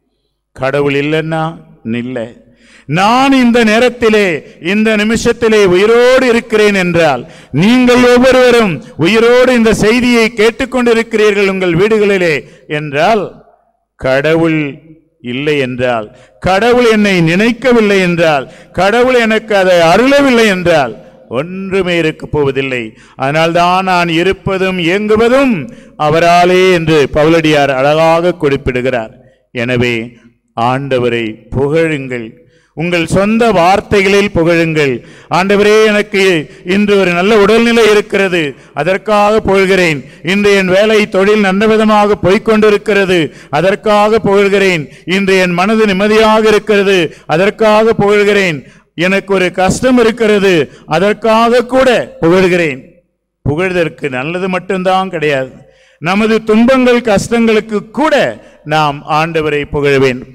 கடவுள் இல்லைன்னா இல்லை நான் இந்த நேரத்திலே இந்த நிமிஷத்திலே உயிரோடு இருக்கிறேன் என்றால் நீங்கள் ஒவ்வொருவரும் உயிரோடு இந்த செய்தியை கேட்டுக்கொண்டிருக்கிறீர்கள் உங்கள் வீடுகளிலே என்றால் கடவுள் இல்லை என்றால் கடவுள் என்னை நினைக்கவில்லை என்றால் கடவுள் எனக்கு அதை அருளவில்லை என்றால் ஒன்றுமே இருக்க போவதில்லை அதனால்தான் நான் இருப்பதும் இயங்குவதும் அவராலே என்று பவுலடியார் அழகாக குறிப்பிடுகிறார் எனவே ஆண்டவரை புகழுங்கள் உங்கள் சொந்த வார்த்தைகளில் புகழுங்கள் ஆண்டவரே எனக்கு இன்று ஒரு நல்ல உடல்நிலை இருக்கிறது அதற்காக புகழ்கிறேன் இன்று என் வேலை தொழில் நல்ல விதமாக போய்க்கொண்டிருக்கிறது அதற்காக புகழ்கிறேன் இன்று என் மனது நிம்மதியாக இருக்கிறது அதற்காக புகழ்கிறேன் எனக்கு ஒரு கஷ்டம் இருக்கிறது அதற்காக கூட புகழ்கிறேன் புகழ்தற்கு நல்லது மட்டும்தான் கிடையாது நமது துன்பங்கள் கஷ்டங்களுக்கு கூட நாம் ஆண்டவரை புகழ வேண்டும்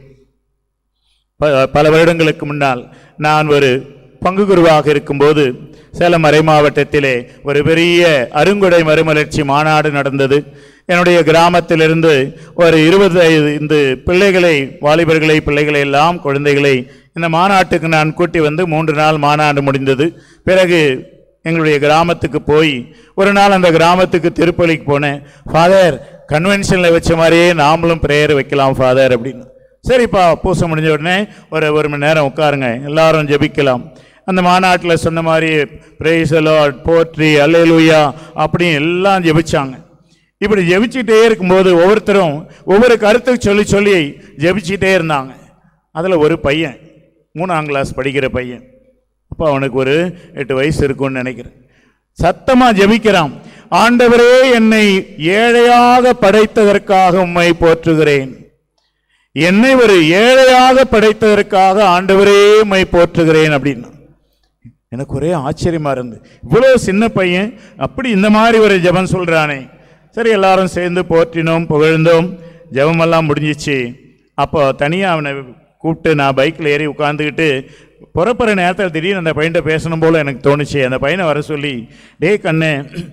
ப- பல வருடங்களுக்கு முன்னால் நான் ஒரு பங்கு குருவாக இருக்கும்போது சேலம் மறை மாவட்டத்திலே ஒரு பெரிய அருங்குடை மறுமலர்ச்சி மாநாடு நடந்தது என்னுடைய கிராமத்திலிருந்து ஒரு இருபது இந்த பிள்ளைகளை வாலிபர்களை பிள்ளைகளை எல்லாம் குழந்தைகளை இந்த மாநாட்டுக்கு நான் கூட்டி வந்து மூன்று நாள் மாநாடு முடிந்தது பிறகு எங்களுடைய கிராமத்துக்கு போய் ஒரு நாள் அந்த கிராமத்துக்கு திருப்பலிக்கு போனேன் ஃபாதர் கன்வென்ஷனில் வச்ச மாதிரியே நாமளும் ப்ரேயர் வைக்கலாம் ஃபாதர் அப்படின்னு சரிப்பா பூசை முடிஞ்ச உடனே ஒரு ஒரு மணி நேரம் உட்காருங்க எல்லாரும் ஜெபிக்கலாம் அந்த மாநாட்டில் சொன்ன மாதிரி பிரேசலோ போற்றி அல்லேலூயா அப்படின்னு எல்லாம் ஜெபிச்சாங்க இப்படி ஜெபிச்சுட்டே இருக்கும்போது ஒவ்வொருத்தரும் ஒவ்வொரு கருத்துக்கு சொல்லி சொல்லி ஜெபிச்சுட்டே இருந்தாங்க அதில் ஒரு பையன் மூணாம் கிளாஸ் படிக்கிற பையன் அப்போ அவனுக்கு ஒரு எட்டு வயசு இருக்கும்னு நினைக்கிறேன் சத்தமா ஜெபிக்கிறான் ஆண்டவரே என்னை ஏழையாக படைத்ததற்காக உம்மை போற்றுகிறேன் என்னை ஒரு ஏழையாக படைத்ததற்காக ஆண்டவரே உம்மை போற்றுகிறேன் அப்படின்னு எனக்கு ஒரே ஆச்சரியமா இருந்து இவ்வளோ சின்ன பையன் அப்படி இந்த மாதிரி ஒரு ஜெபம் சொல்றானே சரி எல்லாரும் சேர்ந்து போற்றினோம் புகழ்ந்தோம் ஜெபமெல்லாம் முடிஞ்சிச்சு அப்போ தனியாக அவனை கூப்பிட்டு நான் பைக்கில் ஏறி உட்காந்துக்கிட்டு புறப்புற நேரத்தில் திடீர்னு அந்த பையன்கிட்ட பேசணும் போல எனக்கு தோணுச்சு அந்த பையனை வர சொல்லி டே கண்ணு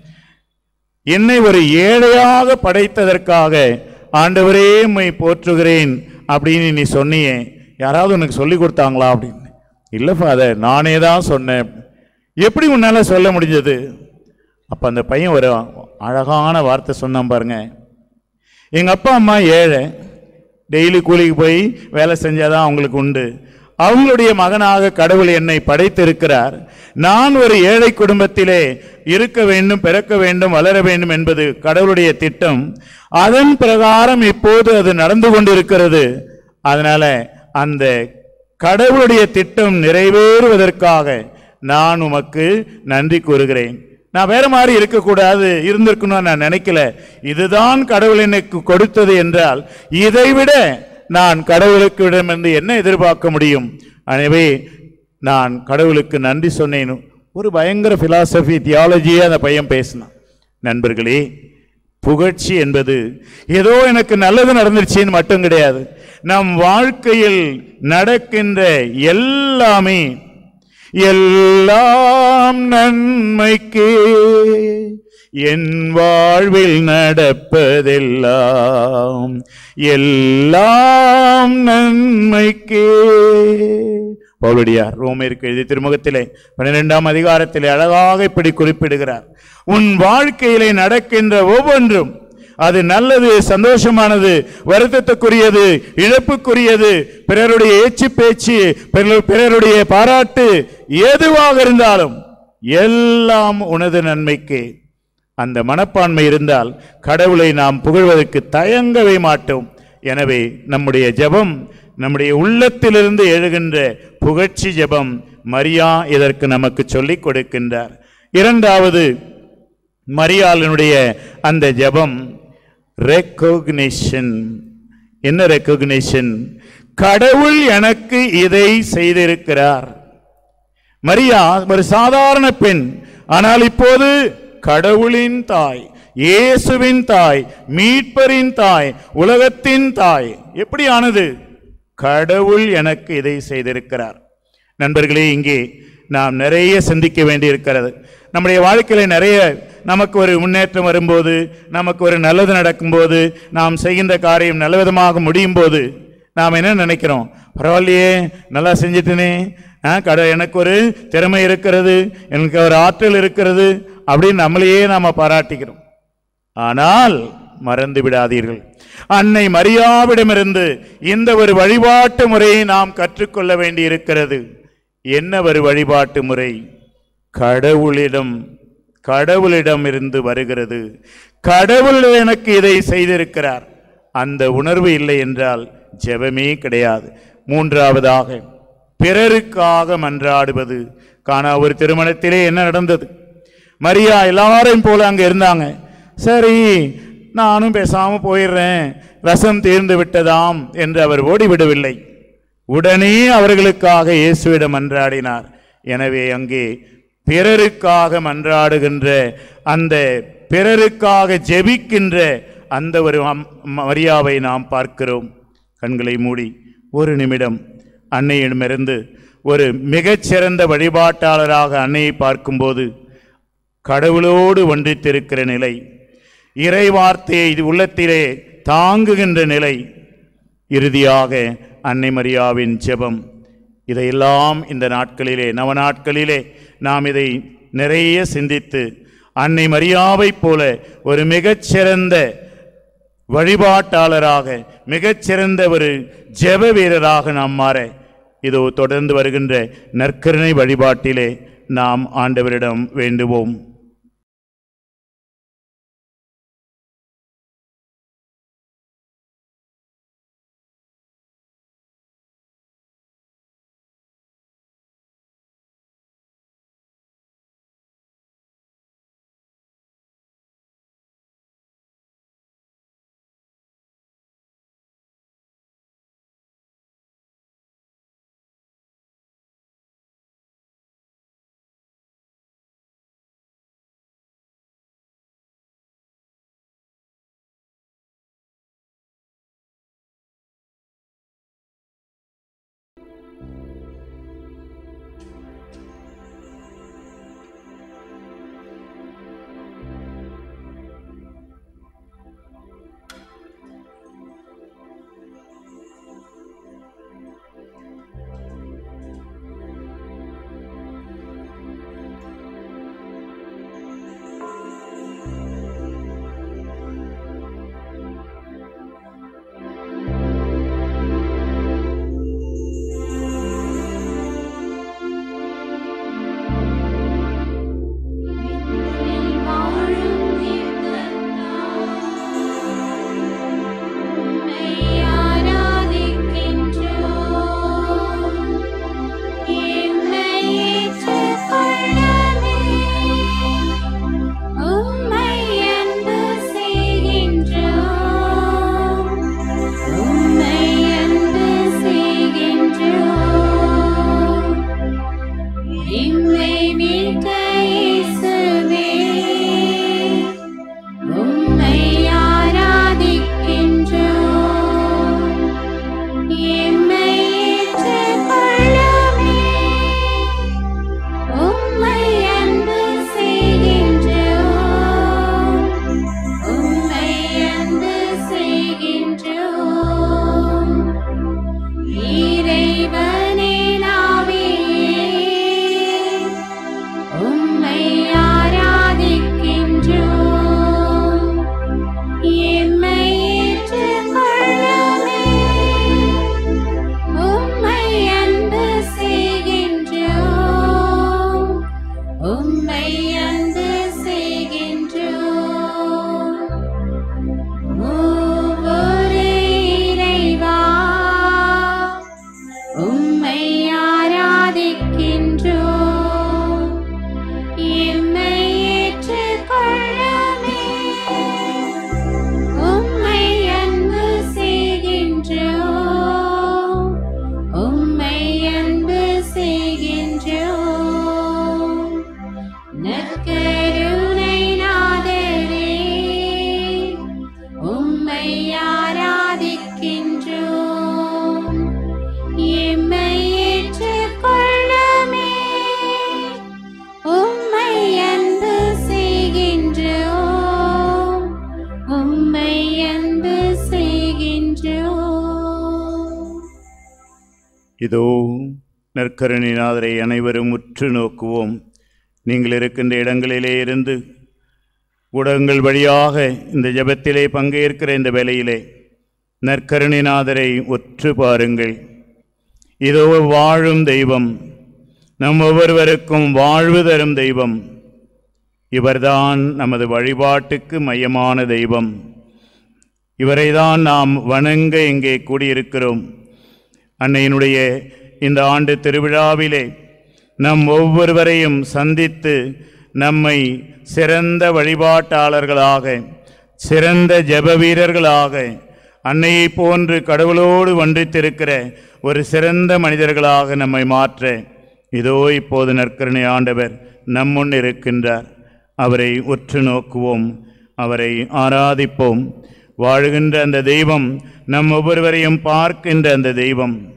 என்னை ஒரு ஏழையாக படைத்ததற்காக ஆண்டவரே உம்மை போற்றுகிறேன் அப்படின்னு நீ சொன்னியே யாராவது உனக்கு சொல்லி கொடுத்தாங்களா அப்படின்னு இல்லை ஃபாதர் நானே தான் சொன்னேன் எப்படி உன்னால் சொல்ல முடிஞ்சது அப்போ அந்த பையன் ஒரு அழகான வார்த்தை சொன்னான் பாருங்க எங்கள் அப்பா அம்மா ஏழை டெய்லி கூலிக்கு போய் வேலை செஞ்சாதான் அவங்களுக்கு உண்டு அவங்களுடைய மகனாக கடவுள் என்னை படைத்திருக்கிறார் நான் ஒரு ஏழை குடும்பத்திலே இருக்க வேண்டும் பிறக்க வேண்டும் வளர வேண்டும் என்பது கடவுளுடைய திட்டம் அதன் பிரகாரம் இப்போது அது நடந்து கொண்டிருக்கிறது அதனால அந்த கடவுளுடைய திட்டம் நிறைவேறுவதற்காக நான் உமக்கு நன்றி கூறுகிறேன் நான் வேற மாதிரி இருக்கக்கூடாது இருந்திருக்கணும்னு நான் நினைக்கல இதுதான் கடவுள் எனக்கு கொடுத்தது என்றால் இதைவிட நான் கடவுளுக்கு இடமிருந்து என்ன எதிர்பார்க்க முடியும் எனவே நான் கடவுளுக்கு நன்றி சொன்னேன் ஒரு பயங்கர பிலாசபி தியாலஜியே அந்த பையன் பேசினான் நண்பர்களே புகழ்ச்சி என்பது ஏதோ எனக்கு நல்லது நடந்துருச்சுன்னு மட்டும் கிடையாது நம் வாழ்க்கையில் நடக்கின்ற எல்லாமே எல்லாம் நன்மைக்கு என் வாழ்வில் நடப்பதெல்லாம் எல்லாம் நன்மைக்கு பவுலடியார் ரோமேற்கு எழுதி திருமுகத்திலே பன்னிரெண்டாம் அதிகாரத்திலே அழகாக இப்படி குறிப்பிடுகிறார் உன் வாழ்க்கையிலே நடக்கின்ற ஒவ்வொன்றும் அது நல்லது சந்தோஷமானது வருத்தத்துக்குரியது இழப்புக்குரியது பிறருடைய ஏச்சு பேச்சு பிறர்- பிறருடைய பாராட்டு எதுவாக இருந்தாலும் எல்லாம் உனது நன்மைக்கு அந்த மனப்பான்மை இருந்தால் கடவுளை நாம் புகழ்வதற்கு தயங்கவே மாட்டோம் எனவே நம்முடைய ஜெபம் நம்முடைய உள்ளத்திலிருந்து எழுகின்ற புகழ்ச்சி ஜெபம் மரியா இதற்கு நமக்கு சொல்லிக் கொடுக்கின்றார் இரண்டாவது மரியாளினுடைய அந்த ஜெபம் ரெக்கோக்னிஷன் என்ன ரெக்கோக்னிஷன் கடவுள் எனக்கு இதை செய்திருக்கிறார் மரியா ஒரு சாதாரண பெண் ஆனால் இப்போது கடவுளின் தாய் இயேசுவின் தாய் மீட்பரின் தாய் உலகத்தின் தாய் எப்படி ஆனது கடவுள் எனக்கு இதை செய்திருக்கிறார் நண்பர்களே இங்கே நாம் நிறைய சிந்திக்க வேண்டியிருக்கிறது நம்முடைய வாழ்க்கையில நிறைய நமக்கு ஒரு முன்னேற்றம் வரும்போது நமக்கு ஒரு நல்லது நடக்கும்போது நாம் செய்கின்ற காரியம் நல்ல விதமாக முடியும் போது நாம் என்ன நினைக்கிறோம் பரவாயில்லையே நல்லா செஞ்சிட்டனே ஆ, கட எனக்கு ஒரு திறமை இருக்கிறது எனக்கு ஒரு ஆற்றல் இருக்கிறது அப்படின்னு நம்மளையே நாம் பாராட்டிக்கிறோம் ஆனால் மறந்து விடாதீர்கள் அன்னை மரியாவிடமிருந்து இந்த ஒரு வழிபாட்டு முறையை நாம் கற்றுக்கொள்ள வேண்டியிருக்கிறது என்ன ஒரு வழிபாட்டு முறை கடவுளிடம் கடவுளிடம் இருந்து வருகிறது கடவுள் எனக்கு இதை செய்திருக்கிறார் அந்த உணர்வு இல்லை என்றால் ஜெபமே கிடையாது மூன்றாவதாக பிறருக்காக மன்றாடுவது காணா ஒரு திருமணத்திலே என்ன நடந்தது மரியா எல்லாரையும் போல அங்க இருந்தாங்க சரி நானும் பேசாம போயிடுறேன் ரசம் தீர்ந்து விட்டதாம் என்று அவர் ஓடிவிடவில்லை உடனே அவர்களுக்காக இயேசுவிடம் மன்றாடினார் எனவே அங்கே பிறருக்காக மன்றாடுகின்ற அந்த பிறருக்காக ஜெபிக்கின்ற அந்த ஒரு அம்- மரியாவை நாம் பார்க்கிறோம் கண்களை மூடி ஒரு நிமிடம் அன்னையிடமிருந்து ஒரு மிகச்சிறந்த வழிபாட்டாளராக அன்னையை பார்க்கும்போது கடவுளோடு ஒன்றித்திருக்கிற நிலை இறை வார்த்தையை இது உள்ளத்திலே தாங்குகின்ற நிலை இறுதியாக அன்னை மரியாவின் ஜெபம் இதையெல்லாம் இந்த நாட்களிலே நவநாட்களிலே நாம் இதை நிறைய சிந்தித்து அன்னை மரியாவைப் போல ஒரு மிகச்சிறந்த வழிபாட்டாளராக மிகச்சிறந்த ஒரு ஜெப வீரராக நாம் மாற இதோ தொடர்ந்து வருகின்ற நற்கருணை வழிபாட்டிலே நாம் ஆண்டவரிடம் வேண்டுவோம் எம்மை மீட்க இயேசுவே உம்மை ஆராதிக்கின்றோம் எம்மை ஏற்றுக்கொள்ளுமே உம்மை அன்பு செய்கின்றோம் உம்மை அன்பு செய்கின்றோம் இறைவனே நாவியே உம்மை ஆராதிக்கின்றோம் எம்மை ஏற்றுக்கொள்ளுமே உம்மை அன்பு செய்கின்றோம் உம்மை அன்பு செய்கின்றோம் ஒவ்வொரு இறைவா உம்மை ஆராதிக்கின்றோம் எம்மை ஏற்றுக்கொள்ளுமே உம்மை அன்பு செய்கின்றோம் உம்மை அன்பு செய்கின்றோம் நற்கருணை நாதரே உம்மை ஆராதிக்கின்றோம் எம்மை ஏற்றுக்கொள்ளுமே உம்மை அன்பு செய்கின்றோம் உம்மை அன்பு செய்கின்றோம் இதோ நற்கருணிநாதரை அனைவரும் உற்று நோக்குவோம் நீங்கள் இருக்கின்ற இடங்களிலே இருந்து ஊடகங்கள் வழியாக இந்த ஜெபத்திலே பங்கேற்கிற இந்த வேளையிலே நற்கருணிநாதரை உற்று பாருங்கள் இதோ வாழும் தெய்வம் நம் ஒவ்வொருவருக்கும் வாழ்வு தரும் தெய்வம் இவர்தான் நமது வழிபாட்டுக்கு மையமான தெய்வம் இவரைதான் நாம் வணங்க இங்கே கூடியிருக்கிறோம் அன்னையினுடைய இந்த ஆண்டு திருவிழாவிலே நம் ஒவ்வொருவரையும் சந்தித்து நம்மை சிறந்த வழிபாட்டாளர்களாக சிறந்த ஜெப வீரர்களாக அன்னையை போன்று கடவுளோடு ஒன்றித்திருக்கிற ஒரு சிறந்த மனிதர்களாக நம்மை மாற்ற இதோ இப்போது நற்கருணை ஆண்டவர் நம்முன் இருக்கின்றார் அவரை உற்று நோக்குவோம் அவரை ஆராதிப்போம் வாழுகின்ற அந்த தெய்வம் நம் ஒவ்வொருவரையும் பார்க்கின்ற அந்த தெய்வம்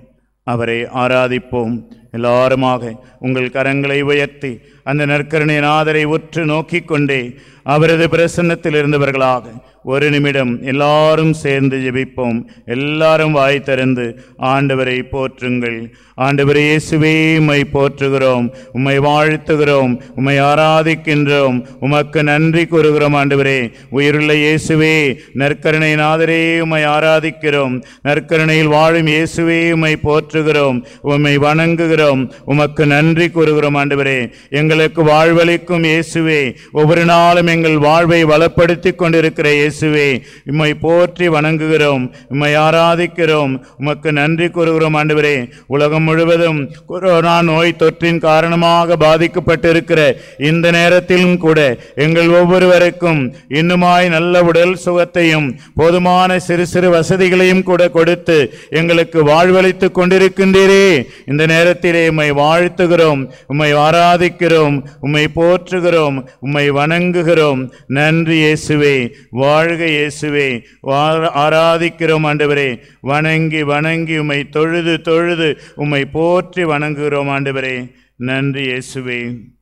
அவரை ஆராதிப்போம் எல்லாருமாக உங்கள் கரங்களை உயர்த்தி அந்த நற்கருணையின் ஆதரை உற்று நோக்கிக் கொண்டே அவரது பிரசன்னத்தில் இருந்தவர்களாக ஒரு நிமிடம் எல்லாரும் சேர்ந்து ஜெபிப்போம் எல்லாரும் வாய் திறந்து ஆண்டவரை போற்றுங்கள் ஆண்டவரே இயேசுவே உம்மை போற்றுகிறோம் உம்மை வாழ்த்துகிறோம் உம்மை ஆராதிக்கின்றோம் உமக்கு நன்றி கூறுகிறோம் ஆண்டவரே உயிருள்ள இயேசுவே நற்கருணையின் ஆதரே உம்மை ஆராதிக்கிறோம் நற்கருணையில் வாழும் இயேசுவே உம்மை போற்றுகிறோம் உம்மை வணங்குகிறோம் உமக்கு நன்றி கூறுகிறோம் ஆண்டவரே எங்களுக்கு வாழ்வளிக்கும் இயேசுவே ஒவ்வொரு நாளும் எங்கள் வாழ்வை வளப்படுத்தி கொண்டிருக்கிற இயேசுவே உம்மை போற்றி வணங்குகிறோம் உம்மை ஆராதிக்கிறோம் உமக்கு நன்றி கூறுகிறோம் ஆண்டவரே உலகம் முழுவதும் கொரோனா நோய் தொற்றின் காரணமாக பாதிக்கப்பட்டிருக்கிற இந்த நேரத்திலும் கூட எங்கள் ஒவ்வொருவருக்கும் இன்னுமாய் நல்ல உடல் சுகத்தையும் போதுமான சிறு சிறு வசதிகளையும் கூட கொடுத்து எங்களுக்கு வாழ்வளித்துக் கொண்டிருக்கின்றீரே இந்த நேரத்திலே உம்மை வாழ்த்துகிறோம் உம்மை ஆராதிக்கிறோம் உம்மை போற்றுகிறோம் உம்மை வணங்குகிறோம் நன்றி இயேசுவே வாழ்க இயேசுவே வா- ஆராதிக்கிறோம் ஆண்டவரே வணங்கி வணங்கி உம்மை தொழுது தொழுது உம்மை போற்றி வணங்குகிறோம் ஆண்டவரே நன்றி இயேசுவே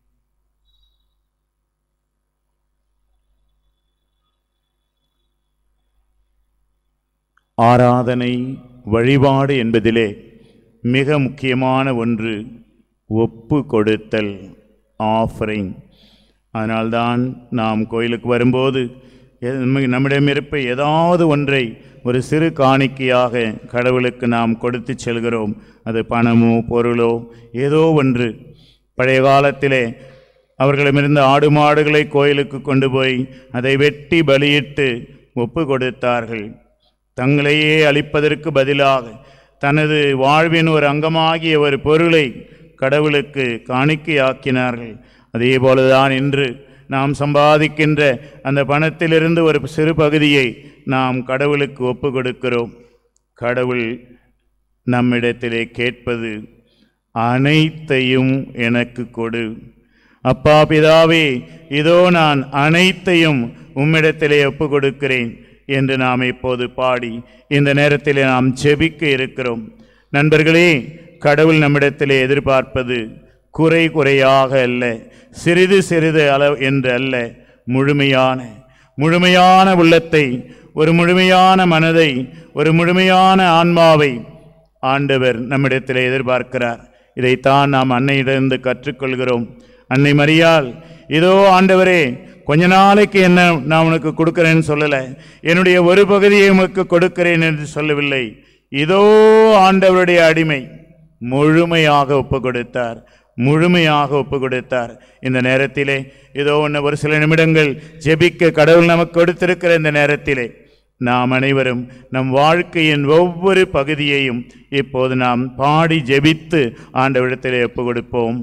ஆராதனை வழிபாடு என்பதிலே மிக முக்கியமான ஒன்று ஒப்பு கொடுத்தல் ஆஃபரிங் அதனால்தான் நாம் கோயிலுக்கு வரும்போது எ- நம்ம- நம்மிடம் இருப்ப ஏதாவது ஒன்றை ஒரு சிறு காணிக்கையாக கடவுளுக்கு நாம் கொடுத்து செல்கிறோம் அது பணமோ பொருளோ ஏதோ ஒன்று பழைய காலத்திலே அவர்களிடமிருந்த ஆடு மாடுகளை கோயிலுக்கு கொண்டு போய் அதை வெட்டி பலியிட்டு ஒப்பு கொடுத்தார்கள் தங்களையே அளிப்பதற்கு பதிலாக தனது வாழ்வின் ஒரு அங்கமாகிய ஒரு பொருளை கடவுளுக்கு காணிக்கையாக்கினார்கள் அதே போலதான் இன்று நாம் சம்பாதிக்கின்ற அந்த பணத்திலிருந்து ஒரு சிறு பகுதியை நாம் கடவுளுக்கு ஒப்பு கொடுக்கிறோம் கடவுள் நம்மிடத்திலே கேட்பது அனைத்தையும் எனக்கு கொடு அப்பா பிதாவே இதோ நான் அனைத்தையும் உம்மிடத்திலே ஒப்பு கொடுக்கிறேன் என்று நாம் இப்போது பாடி இந்த நேரத்திலே நாம் ஜெபிக்க இருக்கிறோம் நண்பர்களே கடவுள் நம்மிடத்திலே எதிர்பார்ப்பது குறை குறையாக அல்ல சிறிது சிறிது அளவு என்று அல்ல முழுமையான முழுமையான உள்ளத்தை ஒரு முழுமையான மனதை ஒரு முழுமையான ஆன்மாவை ஆண்டவர் நம்மிடத்தில் எதிர்பார்க்கிறார் இதைத்தான் நாம் அன்னையிடந்து கற்றுக்கொள்கிறோம் அன்னை மரியாள் இதோ ஆண்டவரே கொஞ்ச நாளைக்கு என்ன நான் உனக்கு கொடுக்கிறேன்னு சொல்லலை என்னுடைய ஒரு பகுதியை உனக்கு கொடுக்கிறேன் என்று சொல்லவில்லை இதோ ஆண்டவருடைய அடிமை முழுமையாக ஒப்பு கொடுத்தார் முழுமையாக ஒப்பு கொடுத்தார் இந்த நேரத்திலே இதோ ஒன்று ஒரு சில நிமிடங்கள் ஜெபிக்க கடவுள் நமக்கு கொடுத்திருக்கிற இந்த நேரத்திலே நாம் அனைவரும் நம் வாழ்க்கையின் ஒவ்வொரு பகுதியையும் இப்போது நாம் பாடி ஜெபித்து ஆண்டவரிடத்திலே ஒப்பு கொடுப்போம்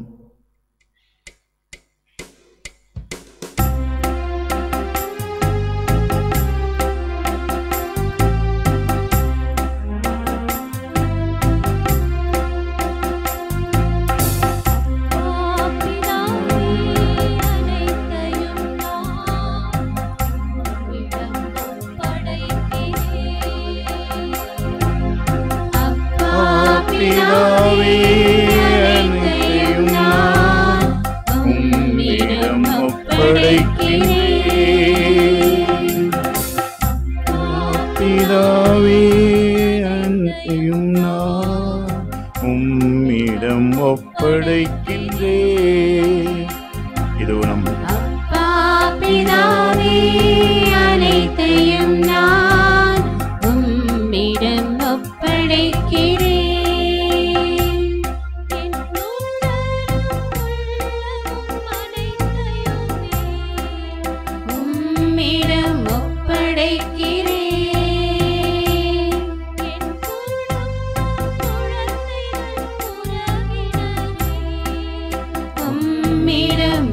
ஆபிதாவே அனைத்தையும் நான் உம்மிடம் ஒப்படைக்கிறேன். அப்பா பிதாவே அனைத்தையும் நான் உம்மிடம் ஒப்படைக்கிறேன். பிதாவே அனைத்தையும் நான் உம்மிடம் ஒப்படைக்கின்றேன் இது நம் அப்பா பிதாவே அனைத்தையும் நான் உம்மிடம் ஒப்படைக்கிறேன் என் உள்ளமும் அனைத்தையுமே உம்மிடம் ஒப்படைக்கிறேன் என் குடும்பம் குழந்தைகள் உறவினரே உம்மிடம்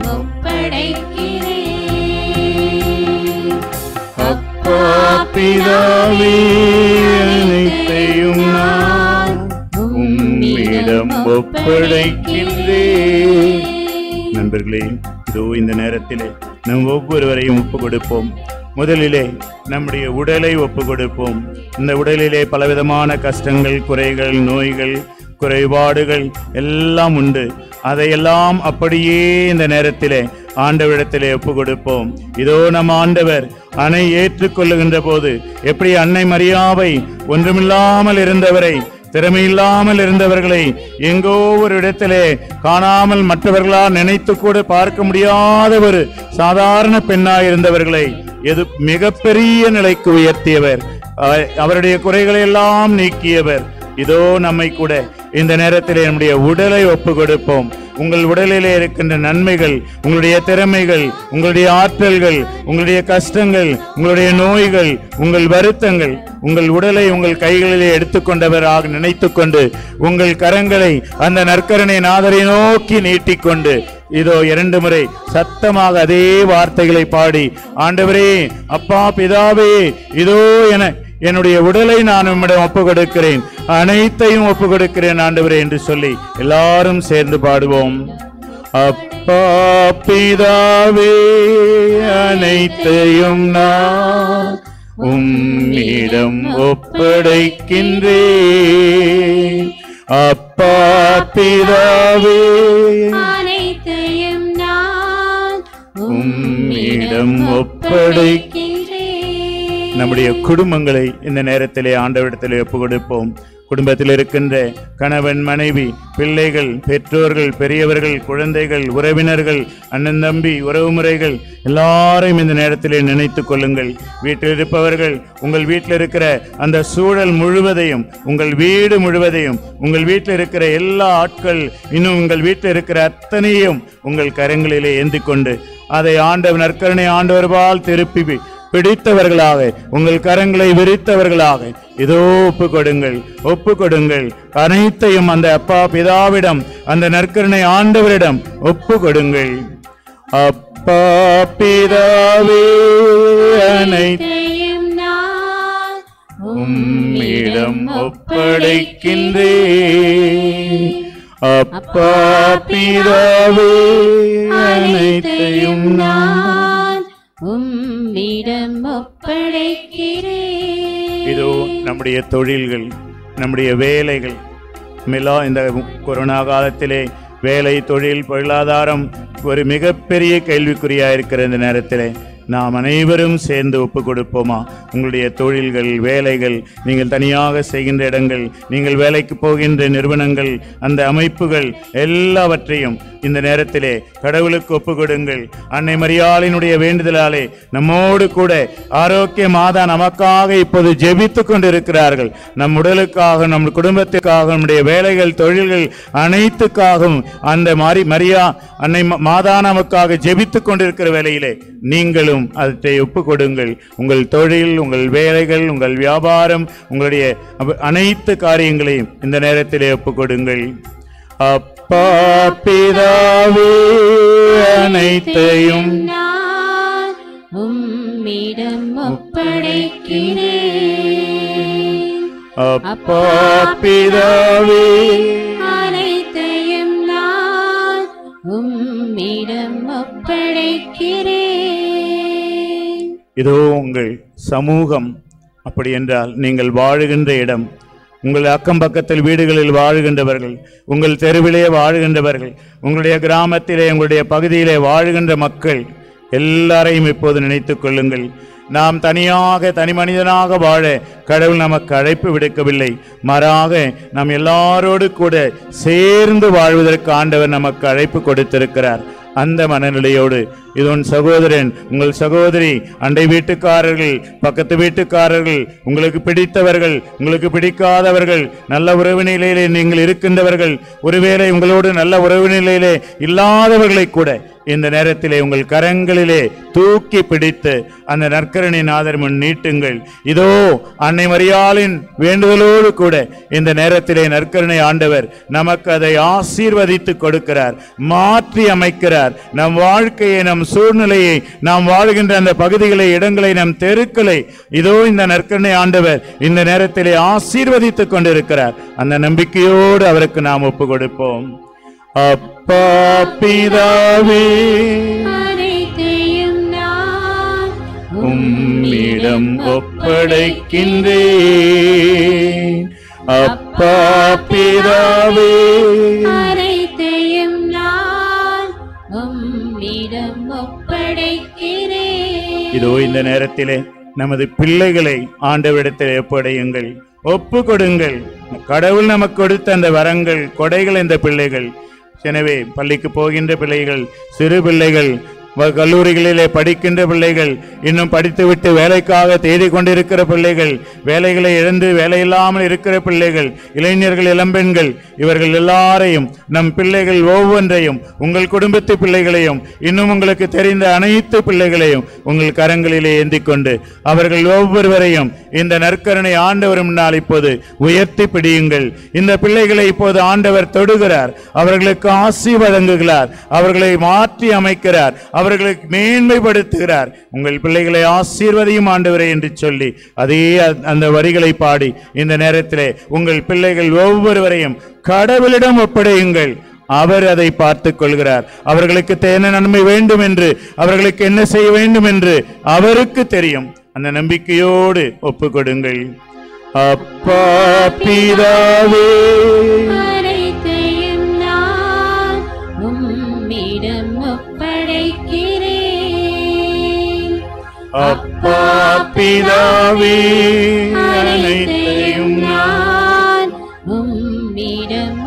ஒப்படைக்கிறேன் அப்பா பிதாவே அனைத்தையும் நான் உம்மிடம் ஒப்படைக்கின்றேன் நண்பர்களே இதோ இந்த நேரத்திலே நம் ஒவ்வொருவரையும் ஒப்பு கொடுப்போம் முதலிலே நம்முடைய உடலை ஒப்பு கொடுப்போம் இந்த உடலிலே பலவிதமான கஷ்டங்கள் குறைகள் நோய்கள் குறைபாடுகள் எல்லாம் உண்டு அதையெல்லாம் அப்படியே இந்த நேரத்திலே ஆண்டவரிடத்திலே ஒப்பு கொடுப்போம் இதோ நம் ஆண்டவர் அணை ஏற்றுக்கொள்ளுகின்ற போது எப்படி அன்னை மரியாவை ஒன்றுமில்லாமல் இருந்தவரை திறமையில்லாமல் இருந்தவர்களை எங்கோ ஒரு இடத்திலே காணாமல் மற்றவர்களால் நினைத்து கூட பார்க்க முடியாத ஒரு சாதாரண பெண்ணாய் இருந்தவர்களை எது மிகப்பெரிய நிலைக்கு உயர்த்தியவர் அ- அவருடைய குறைகளை எல்லாம் நீக்கியவர் இதோ நம்மை கூட இந்த நேரத்திலே நம்முடைய உடலை ஒப்பு கொடுப்போம் உங்கள் உடலிலே இருக்கின்ற நன்மைகள் உங்களுடைய திறமைகள் உங்களுடைய ஆற்றல்கள் உங்களுடைய கஷ்டங்கள் உங்களுடைய நோய்கள் உங்கள் வருத்தங்கள் உங்கள் உடலை உங்கள் கைகளிலே எடுத்துக்கொண்டவராக நினைத்துக்கொண்டு உங்கள் கரங்களை அந்த நற்கரணை நாதரை நோக்கி நீட்டிக்கொண்டு இதோ இரண்டு முறை சத்தமாக அதே வார்த்தைகளை பாடி ஆண்டவரே அப்பா பிதாவே இதோ என என்னுடைய உடலை நான் உம்மிடம் ஒப்பு கொடுக்கிறேன் அனைத்தையும் ஒப்பு கொடுக்கிறேன் ஆண்டவரே என்று சொல்லி எல்லாரும் சேர்ந்து பாடுவோம் அப்பா பிதாவே அனைத்தையும் நான் உம்மிடம் ஒப்படைக்கின்றேன் அப்பா பிதாவே அனைத்தையும் நான் உம்மிடம் ஒப்படைக்கின்றேன் நம்முடைய குடும்பங்களை இந்த நேரத்திலே ஆண்டவரிடத்திலே ஒப்பு கொடுப்போம் குடும்பத்தில் இருக்கின்ற கணவன் மனைவி பிள்ளைகள் பெற்றோர்கள் பெரியவர்கள் குழந்தைகள் உறவினர்கள் அண்ணன் தம்பி உறவுமுறைகள் எல்லாரையும் இந்த நேரத்திலே நினைத்துக் கொள்ளுங்கள் வீட்டில் இருப்பவர்கள் உங்கள் வீட்டில் இருக்கிற அந்த சூழல் முழுவதையும் உங்கள் வீடு முழுவதையும் உங்கள் வீட்டில் இருக்கிற எல்லா ஆட்கள் இன்னும் உங்கள் வீட்டில் இருக்கிற அத்தனையும் உங்கள் கரங்களிலே ஏந்தி கொண்டு அதை ஆண்டவர் நற்கருணை ஆண்டவர்பால் திருப்பி வி- பிடித்தவர்களாக உங்கள் கரங்களை விரித்தவர்களாக இதோ ஒப்பு கொடுங்கள் ஒப்பு கொடுங்கள் அனைத்தையும் அந்த அப்பா பிதாவிடம் அந்த நற்கருணை ஆண்டவரிடம் ஒப்பு கொடுங்கள் அப்பா பிதாவே அனைத்து அனைத்தையும் நான் உம்மிடம் ஒப்படைக்கின்றேன் அப்பா பிதாவே அனைத்தையும் நான் உம்மிடம் ஒப்படைக்கிறேன் இதோ நம்முடைய தொழில்கள் நம்முடைய வேலைகள் மிலா இந்த கொரோனா காலத்திலே வேலை தொழில் பொருளாதாரம் ஒரு மிகப்பெரிய கேள்விக்குறியா இருக்கிற இந்த நேரத்திலே நாம் அனைவரும் சேர்ந்து ஒப்பு கொடுப்போமா உங்களுடைய தொழில்கள் வேலைகள் நீங்கள் தனியாக செய்கின்ற இடங்கள் நீங்கள் வேலைக்கு போகின்ற நிறுவனங்கள் அந்த அமைப்புகள் எல்லாவற்றையும் இந்த நேரத்திலே கடவுளுக்கு ஒப்பு கொடுங்கள் அன்னை மரியாளினுடைய வேண்டுதலாலே நம்மோடு கூட ஆரோக்கிய மாதா நமக்காக இப்போது ஜெபித்துக் கொண்டிருக்கிறார்கள் நம் உடலுக்காக நம் குடும்பத்துக்காக நம்முடைய வேலைகள் தொழில்கள் அனைத்துக்காகவும் அந்த மாரி மரியா அன்னை ம- மாதா நமக்காக ஜெபித்துக் கொண்டிருக்கிற வேளையிலே நீங்களும் அதை ஒப்பு கொடுங்கள் உங்கள் தொழில் உங்கள் வேலைகள் உங்கள் வியாபாரம் உங்களுடைய அவ- அனைத்து காரியங்களையும் இந்த நேரத்திலே ஒப்பு கொடுங்கள் அப்பா பிதாவே அனைத்தையும் நான் உம்மிடம் ஒப்படைக்கிறேன் அப்பா பிதாவே அனைத்தையும் நான் உம்மிடம் ஒப்படைக்கிறேன் இதோ உங்கள் சமூகம் அப்படி என்றால் நீங்கள் வாழுகின்ற இடம் உங்கள் அக்கம் பக்கத்தில் வீடுகளில் வாழுகின்றவர்கள் உங்கள் தெருவிலே வாழுகின்றவர்கள் உங்களுடைய கிராமத்திலே உங்களுடைய பகுதியிலே வாழுகின்ற மக்கள் எல்லாரையும் இப்போது நினைத்துக் கொள்ளுங்கள் நாம் தனியாக தனி மனிதனாக வாழ கடவுள் நமக்கு அழைப்பு விடுக்கவில்லை மாறாக நாம் எல்லாரோடு கூட சேர்ந்து வாழ்வதற்கு ஆண்டவர் நமக்கு அழைப்பு கொடுத்திருக்கிறார் அந்த மனநிலையோடு இது உன் சகோதரன் உங்கள் சகோதரி அண்டை வீட்டுக்காரர்கள் பக்கத்து வீட்டுக்காரர்கள் உங்களுக்கு பிடித்தவர்கள் உங்களுக்கு பிடிக்காதவர்கள் நல்ல உறவு நிலையிலே நீங்கள் இருக்கின்றவர்கள் ஒருவேளை உங்களோடு நல்ல உறவு நிலையிலே இல்லாதவர்களை கூட இந்த நேரத்திலே உங்கள் கரங்களிலே தூக்கி பிடித்து அந்த நற்கரணை நாதர் முன் நீட்டுங்கள் இதோ அன்னை மரியாளின் வேண்டுதலோடு கூட இந்த நேரத்திலே நற்கருணை ஆண்டவர் நமக்கு அதை ஆசீர்வதித்து கொடுக்கிறார் மாற்றி அமைக்கிறார் நம் வாழ்க்கையை நம் சூழ்நிலையை நாம் வாழ்கின்ற அந்த பகுதிகளை இடங்களை நம் தெருக்களை இதோ இந்த நற்கருணை ஆண்டவர் இந்த நேரத்திலே ஆசீர்வதித்துக் கொண்டிருக்கிறார் அந்த நம்பிக்கையோடு அவருக்கு நாம் ஒப்பு கொடுப்போம் அப்பா பிதாவே அனைத்தையும் நான் உம்மிடம் ஒப்படைக்கின்றேன் அப்பா அப்பா பிதாவே அனைத்தையும் நான் உம்மிடம் ஒப்படைக்கிறேன் இதோ இந்த நேரத்திலே நமது பிள்ளைகளை ஆண்டவரிடத்தில் ஒப்படையுங்கள் ஒப்பு கொடுங்கள் கடவுள் நமக்கு கொடுத்த அந்த வரங்கள் கொடைகள் இந்த பிள்ளைகள் எனவே பள்ளிக்கு போகின்ற பிள்ளைகள் சிறு பிள்ளைகள் வ- கல்லூரிகளிலே படிக்கின்ற பிள்ளைகள் இன்னும் படித்துவிட்டு வேலைக்காக தேடிக் கொண்டிருக்கிற பிள்ளைகள் வேலைகளை இழந்து வேலையில்லாமல் இருக்கிற பிள்ளைகள் இளைஞர்கள் இளம்பெண்கள் இவர்கள் எல்லாரையும் நம் பிள்ளைகள் ஒவ்வொன்றையும் உங்கள் குடும்பத்து பிள்ளைகளையும் இன்னும் உங்களுக்கு தெரிந்த அனைத்து பிள்ளைகளையும் உங்கள் கரங்களிலே ஏந்தி கொண்டு அவர்கள் ஒவ்வொருவரையும் இந்த நற்கருணை ஆண்டவர் முன்னால் இப்போது உயர்த்தி பிடியுங்கள் இந்த பிள்ளைகளை இப்போது ஆண்டவர் தொடுகிறார் அவர்களுக்கு ஆசி வழங்குகிறார் அவர்களை மாற்றி அமைக்கிறார் அவர்களுக்கு மேன்மைப்படுத்துகிறார் உங்கள் பிள்ளைகளை ஆசீர்வதியும் ஆண்டவரே என்று சொல்லி அதே அ- அந்த வரிகளை பாடி இந்த நேரத்திலே உங்கள் பிள்ளைகள் ஒவ்வொருவரையும் கடவுளிடம் ஒப்படையுங்கள் அவர் அதை பார்த்துக் கொள்கிறார் அவர்களுக்கு என்ன நன்மை வேண்டும் என்று அவர்களுக்கு என்ன செய்ய வேண்டும் என்று அவருக்கு தெரியும் அந்த நம்பிக்கையோடு ஒப்பு கொடுங்கள் அப்பா பிதாவே அனைத்தையும் நான் உம்மிடம் ஒப்படைக்கிறேன் அப்பா பிதாவே அனைத்தையும் நான் நான் உம்மிடம்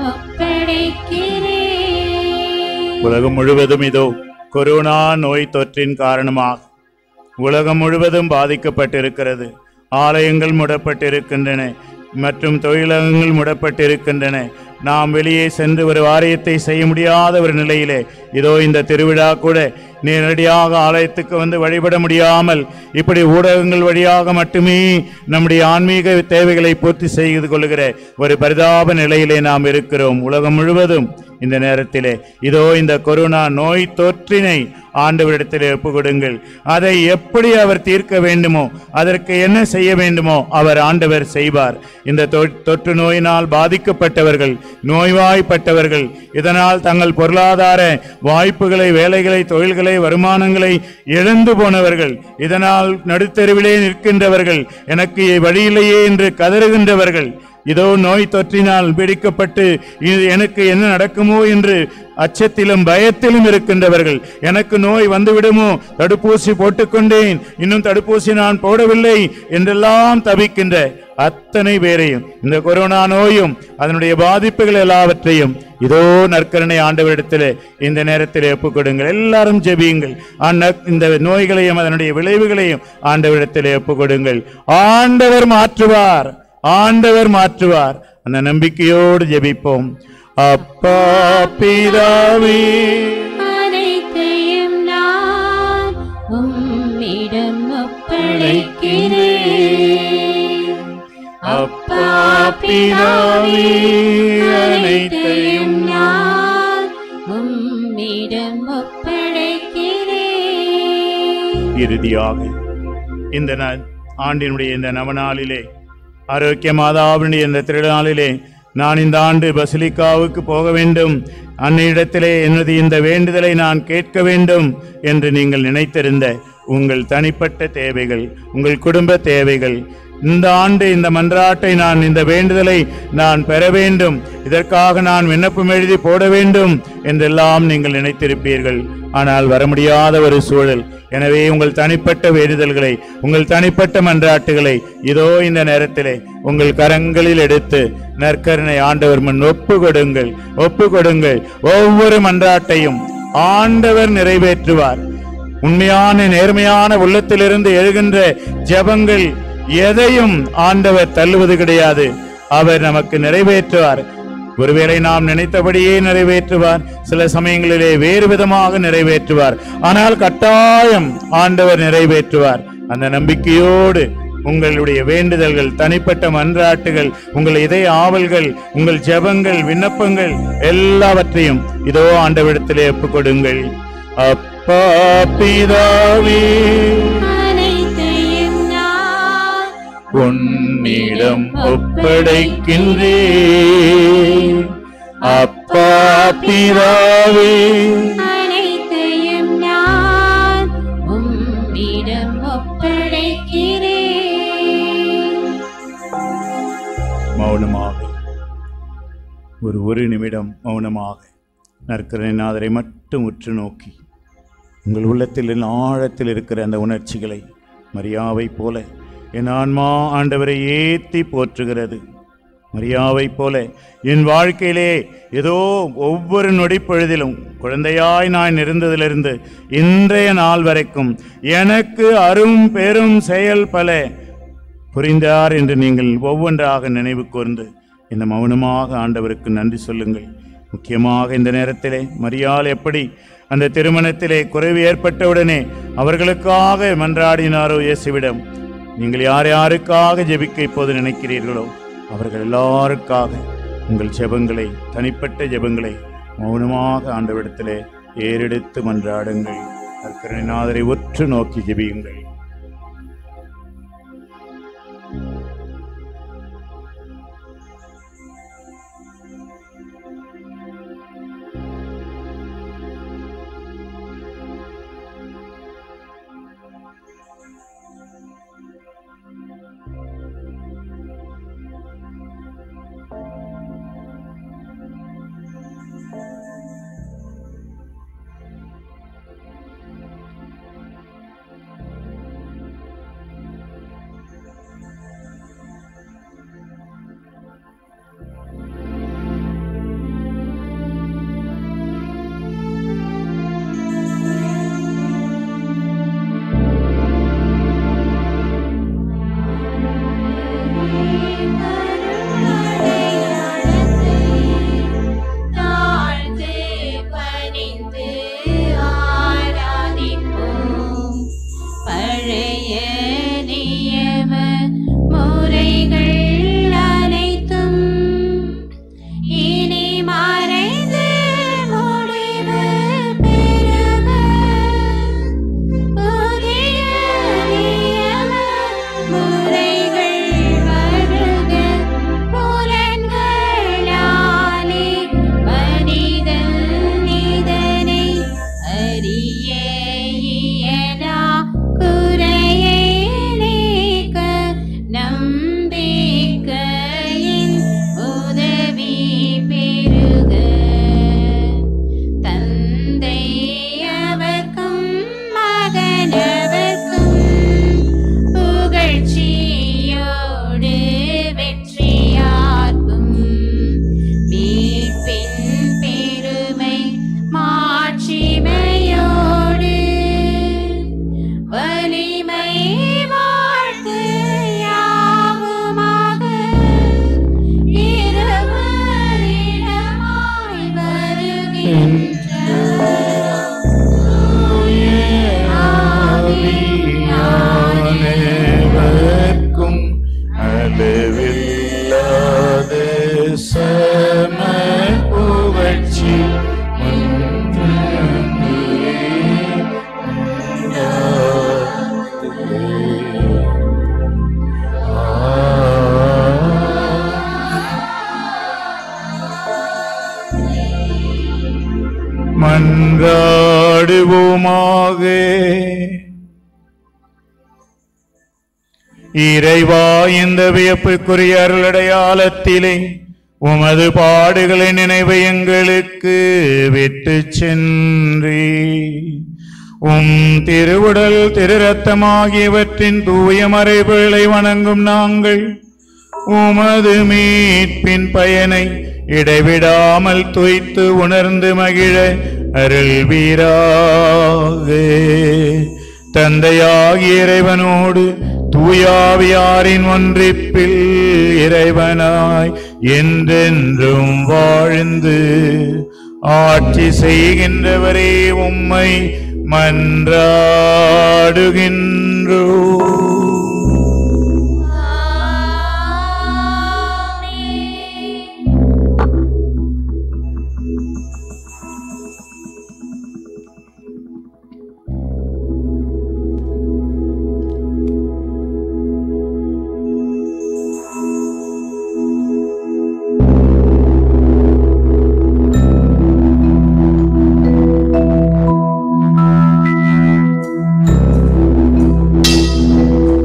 ஒப்படைக்கிறேன் உலகம் முழுவதும் இதோ கொரோனா நோய் தொற்றின் காரணமாக உலகம் முழுவதும் பாதிக்கப்பட்டிருக்கிறது ஆலயங்கள் மூடப்பட்டிருக்கின்றன மற்றும் தொழிலகங்கள் மூடப்பட்டிருக்கின்றன நாம் வெளியே சென்று ஒரு வாரியத்தை செய்ய முடியாத ஒரு நிலையிலே இதோ இந்த திருவிழா கூட நேரடியாக ஆலயத்துக்கு வந்து வழிபட முடியாமல் இப்படி ஊடகங்கள் வழியாக மட்டுமே நம்முடைய ஆன்மீக தேவைகளை பூர்த்தி செய்து கொள்கிற ஒரு பரிதாப நிலையிலே நாம் இருக்கிறோம் உலகம் முழுவதும் இந்த நேரத்திலே இதோ இந்த கொரோனா நோய் தொற்றினை ஆண்டவரிடத்தில் ஒப்பு கொடுங்கள் அதை எப்படி அவர் தீர்க்க வேண்டுமோ அதற்கு என்ன செய்ய வேண்டுமோ அவர் ஆண்டவர் செய்வார் இந்த தொ- தொற்று நோயினால் பாதிக்கப்பட்டவர்கள் நோய்வாய்ப்பட்டவர்கள் இதனால் தங்கள் பொருளாதார வாய்ப்புகளை வேலைகளை தொழில்களை வருமானங்களை இழந்து போனவர்கள் இதனால் நடுத்தெருவிலே நிற்கின்றவர்கள் எனக்கு வழியில்லையே என்று கதறுகின்றவர்கள் இதோ நோய் தொற்றினால் பிடிக்கப்பட்டு இது எனக்கு என்ன நடக்குமோ என்று அச்சத்திலும் பயத்திலும் இருக்கின்றவர்கள் எனக்கு நோய் வந்துவிடுமோ தடுப்பூசி போட்டுக்கொண்டேன் இன்னும் தடுப்பூசி நான் போடவில்லை என்றெல்லாம் தவிக்கின்ற அத்தனை பேரையும் இந்த கொரோனா நோயும் அதனுடைய பாதிப்புகள் எல்லாவற்றையும் இதோ நற்கரணை ஆண்டவரிடத்தில் இந்த நேரத்தில் ஒப்புக் கொடுங்கள் எல்லாரும் ஜெபியுங்கள் ஆண்ட- இந்த நோய்களையும் அதனுடைய விளைவுகளையும் ஆண்டவரிடத்தில் ஒப்புக் கொடுங்கள் ஆண்டவர் மாற்றுவார் ஆண்டவர் மாற்றுவார் அந்த நம்பிக்கையோடு ஜெபிப்போம் அப்பா பிதாவே அனைத்தையும் நான் உம்மிடம் ஒப்படைக்கிறேன் அப்பா பிதாவே அனைத்தையும் நான் உம்மிடம் ஒப்படைக்கிறேன் இறுதியாக இந்த ந- ஆண்டினுடைய இந்த நவநாளிலே ஆரோக்கிய மாதாவினுடைய இந்த திருநாளிலே நான் இந்த ஆண்டு பசிலிக்காவுக்கு போக வேண்டும் அன்னையிடத்திலே எனது இந்த வேண்டுதலை நான் கேட்க வேண்டும் என்று நீங்கள் நினைத்திருந்த உங்கள் தனிப்பட்ட தேவைகள் உங்கள் குடும்ப தேவைகள் இந்த ஆண்டு இந்த மன்றாட்டை நான் இந்த வேண்டுதலை நான் பெற வேண்டும் இதற்காக நான் விண்ணப்பம் எழுதி போட வேண்டும் என்றெல்லாம் நீங்கள் நினைத்திருப்பீர்கள் ஆனால் வர முடியாத ஒரு சூழல் எனவே உங்கள் தனிப்பட்ட வேண்டுதல்களை உங்கள் தனிப்பட்ட மன்றாட்டுகளை இதோ இந்த நேரத்திலே உங்கள் கரங்களில் எடுத்து நற்கருணை ஆண்டவர் முன் ஒப்பு கொடுங்கள் ஒப்பு கொடுங்கள் ஒவ்வொரு மன்றாட்டையும் ஆண்டவர் நிறைவேற்றுவார் உண்மையான நேர்மையான உள்ளத்திலிருந்து எழுகின்ற ஜெபங்கள் எதையும் ஆண்டவர் தள்ளுவது கிடையாது அவர் நமக்கு நிறைவேற்றுவார் ஒருவேளை நாம் நினைத்தபடியே நிறைவேற்றுவார் சில சமயங்களிலே வேறு விதமாக நிறைவேற்றுவார் ஆனால் கட்டாயம் ஆண்டவர் நிறைவேற்றுவார் அந்த நம்பிக்கையோடு உங்களுடைய வேண்டுதல்கள் தனிப்பட்ட மன்றாட்டுகள் உங்கள் இதய ஆவல்கள் உங்கள் ஜெபங்கள் விண்ணப்பங்கள் எல்லாவற்றையும் இதோ ஆண்டவரிடத்திலே ஒப்புக் கொடுங்கள் அப்பா பிதாவே அனைத்தையும் நான் உன்னிடம் ஒப்படைக்கின்றேன் அப்பா பிதாவே அனைத்தையும் நான் உம்மிடம் ஒப்படைக்கிறேன் மௌனமாக ஒரு ஒரு நிமிடம் மௌனமாக நற்கரநாதரை மட்டும் உற்று நோக்கி உங்கள் உள்ளத்தில் ஆழத்தில் இருக்கிற அந்த உணர்ச்சிகளை மரியாவைப் போல என் ஆன்மா ஆண்டவரை ஏத்தி போற்றுகிறது மரியாவைப் போல என் வாழ்க்கையிலே ஏதோ ஒவ்வொரு நொடிப்பொழுதிலும் குழந்தையாய் நான் இருந்ததிலிருந்து இன்றைய நாள் வரைக்கும் எனக்கு அரும் பெரும் செயல் பல புரிந்தார் என்று நீங்கள் ஒவ்வொன்றாக நினைவு கூர்ந்து இந்த மௌனமாக ஆண்டவருக்கு நன்றி சொல்லுங்கள் முக்கியமாக இந்த நேரத்திலே மரியாள் எப்படி அந்த திருமணத்திலே குறைவு ஏற்பட்டவுடனே அவர்களுக்காக மன்றாடினாரோ இயேசுவிடம் நீங்கள் யார் யாருக்காக ஜெபிக்க இப்போது நினைக்கிறீர்களோ அவர்கள் எல்லாருக்காக உங்கள் ஜெபங்களை தனிப்பட்ட ஜெபங்களை மௌனமாக ஆண்டவிடத்திலே ஏறெடுத்து மன்றாடுங்கள் கர்க்கரநாதரை உற்று நோக்கி ஜெபியுங்கள் தாழ்ந்து பணிந்து ஆராதிப்போம் பழைய நியம முறைகள் அனைத்தும் இனி மறைந்து முடிவு பெறுக புதிய நியம முறைகள் வருக புலன்களாலே மனிதன் இதனை அறிய இயலா குறையை நீக்க நம்பிக்கையின் உதவி பெறுக தந்தை அவர்க்கும் மகனவர்க்கும் புகழ்ச்சியோடு வெற்றியார்க்கும் மீட்பின் பெருமை மாட்சிமையோடு வலிமை வாழ்த்து யாவுமாக இருவரிடமாய் வருகின்ற ஆவியானவர்க்கும் அளவில்லாத சம புகழ்ச்சி மன்றங்களே மன்றாடுவோமாக இறைவா இந்த வியப்புக்குரிய அருளடையாளத்திலே உமது பாடுகளின் நினைவை எங்களுக்கு விட்டு சென்றே உம் திருவுடல் திரு ரத்தமாகியவற்றின் தூய மறைவுகளை வணங்கும் நாங்கள் உமது மீட்பின் பயனை இடைவிடாமல் துய்த்து உணர்ந்து மகிழ அருள்வீராக தந்தையாகிய இறைவனோடு தூயாவியாரின் ஒன்றிப்பில் இறைவனாய் என்றென்றும் வாழ்ந்து ஆட்சி செய்கின்றவரே உம்மை மன்றாடுகின்றோ ஆமென்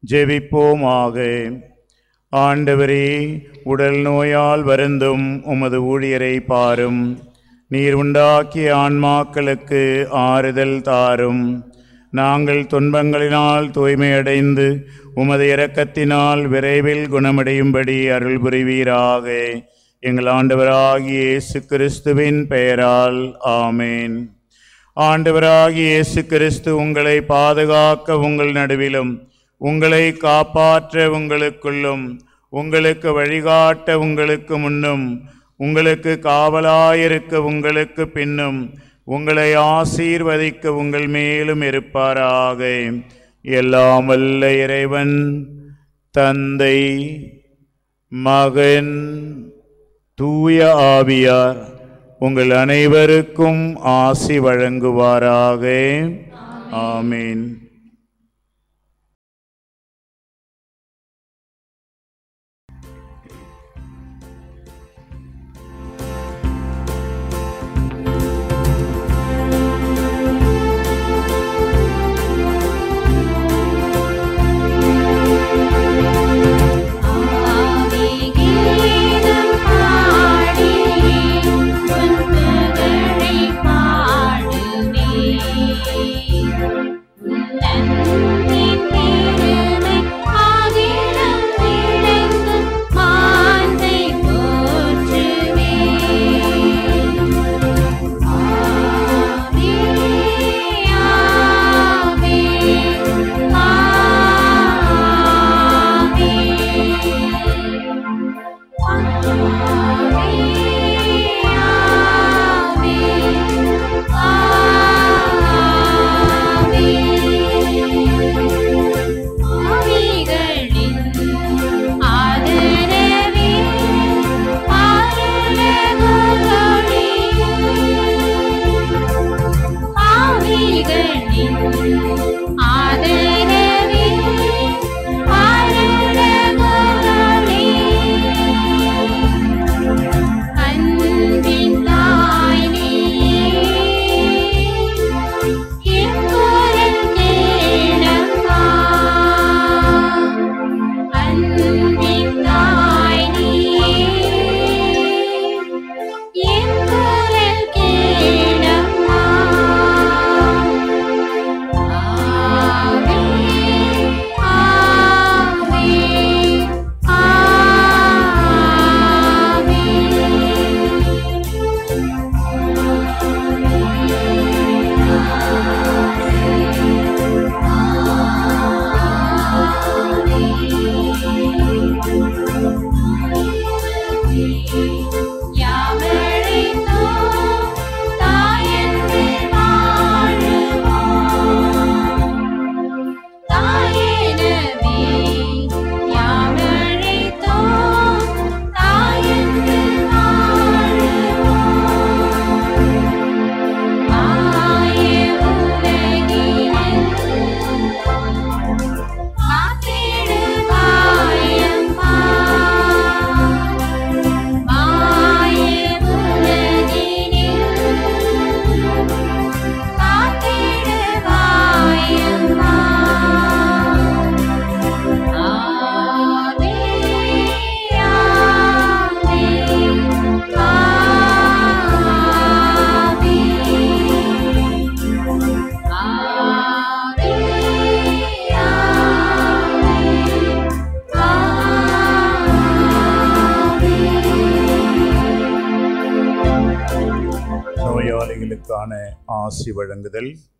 ஜெபிப்போமாக ஆண்டவரே உடல் நோயால் வருந்தும் உமது ஊழியரை பாரும் நீர் உண்டாக்கிய ஆன்மாக்களுக்கு ஆறுதல் தாரும் நாங்கள் துன்பங்களினால் தூய்மையடைந்து உமது இரக்கத்தினால் விரைவில் குணமடையும்படி அருள் புரிவீராக எங்கள் ஆண்டவராகிய இயேசு கிறிஸ்துவின் பெயரால் ஆமேன் ஆண்டவராகிய இயேசு கிறிஸ்து உங்களை பாதுகாக்க உங்கள் நடுவிலும் உங்களை காப்பாற்ற உங்களுக்குள்ளும் உங்களுக்கு வழிகாட்ட உங்களுக்கு முன்னும் உங்களுக்கு காவலாயிருக்க உங்களுக்கு பின்னும் உங்களை ஆசீர்வதிக்க உங்கள் மேலும் இருப்பாராக எல்லாம் வல்ல இறைவன் தந்தை மகன் தூய ஆவியார் உங்கள் அனைவருக்கும் ஆசி வழங்குவாராக ஆமீன் ஆவிகீதம் பாடி உன் புகழை பாடுவே நன்றின் பெருமை ஆகிலம் விளங்கும் மாந்தை போற்றுவே ஆவே ஆவே ஆதரவே ஆரரகோகளே அன்பின் தாய் நீயே என் குரல் கேளம்மா அன்பின் தாய் நீயே என் குரல் கேளம்மா ஆவே ஆவே யாவழைத்தோ தாயன்று வாழுவோம் தாயேனவே யாவழைத்தோ தாயன்று வாழுவோம் மாய உலகினில் காத்திடுவாயம்மா மாய உலகினில் காத்திடுவாயம்மா ஆவே ஆவே ஆவே நோயாளிகளுக்கான ஆசி வழங்குதல்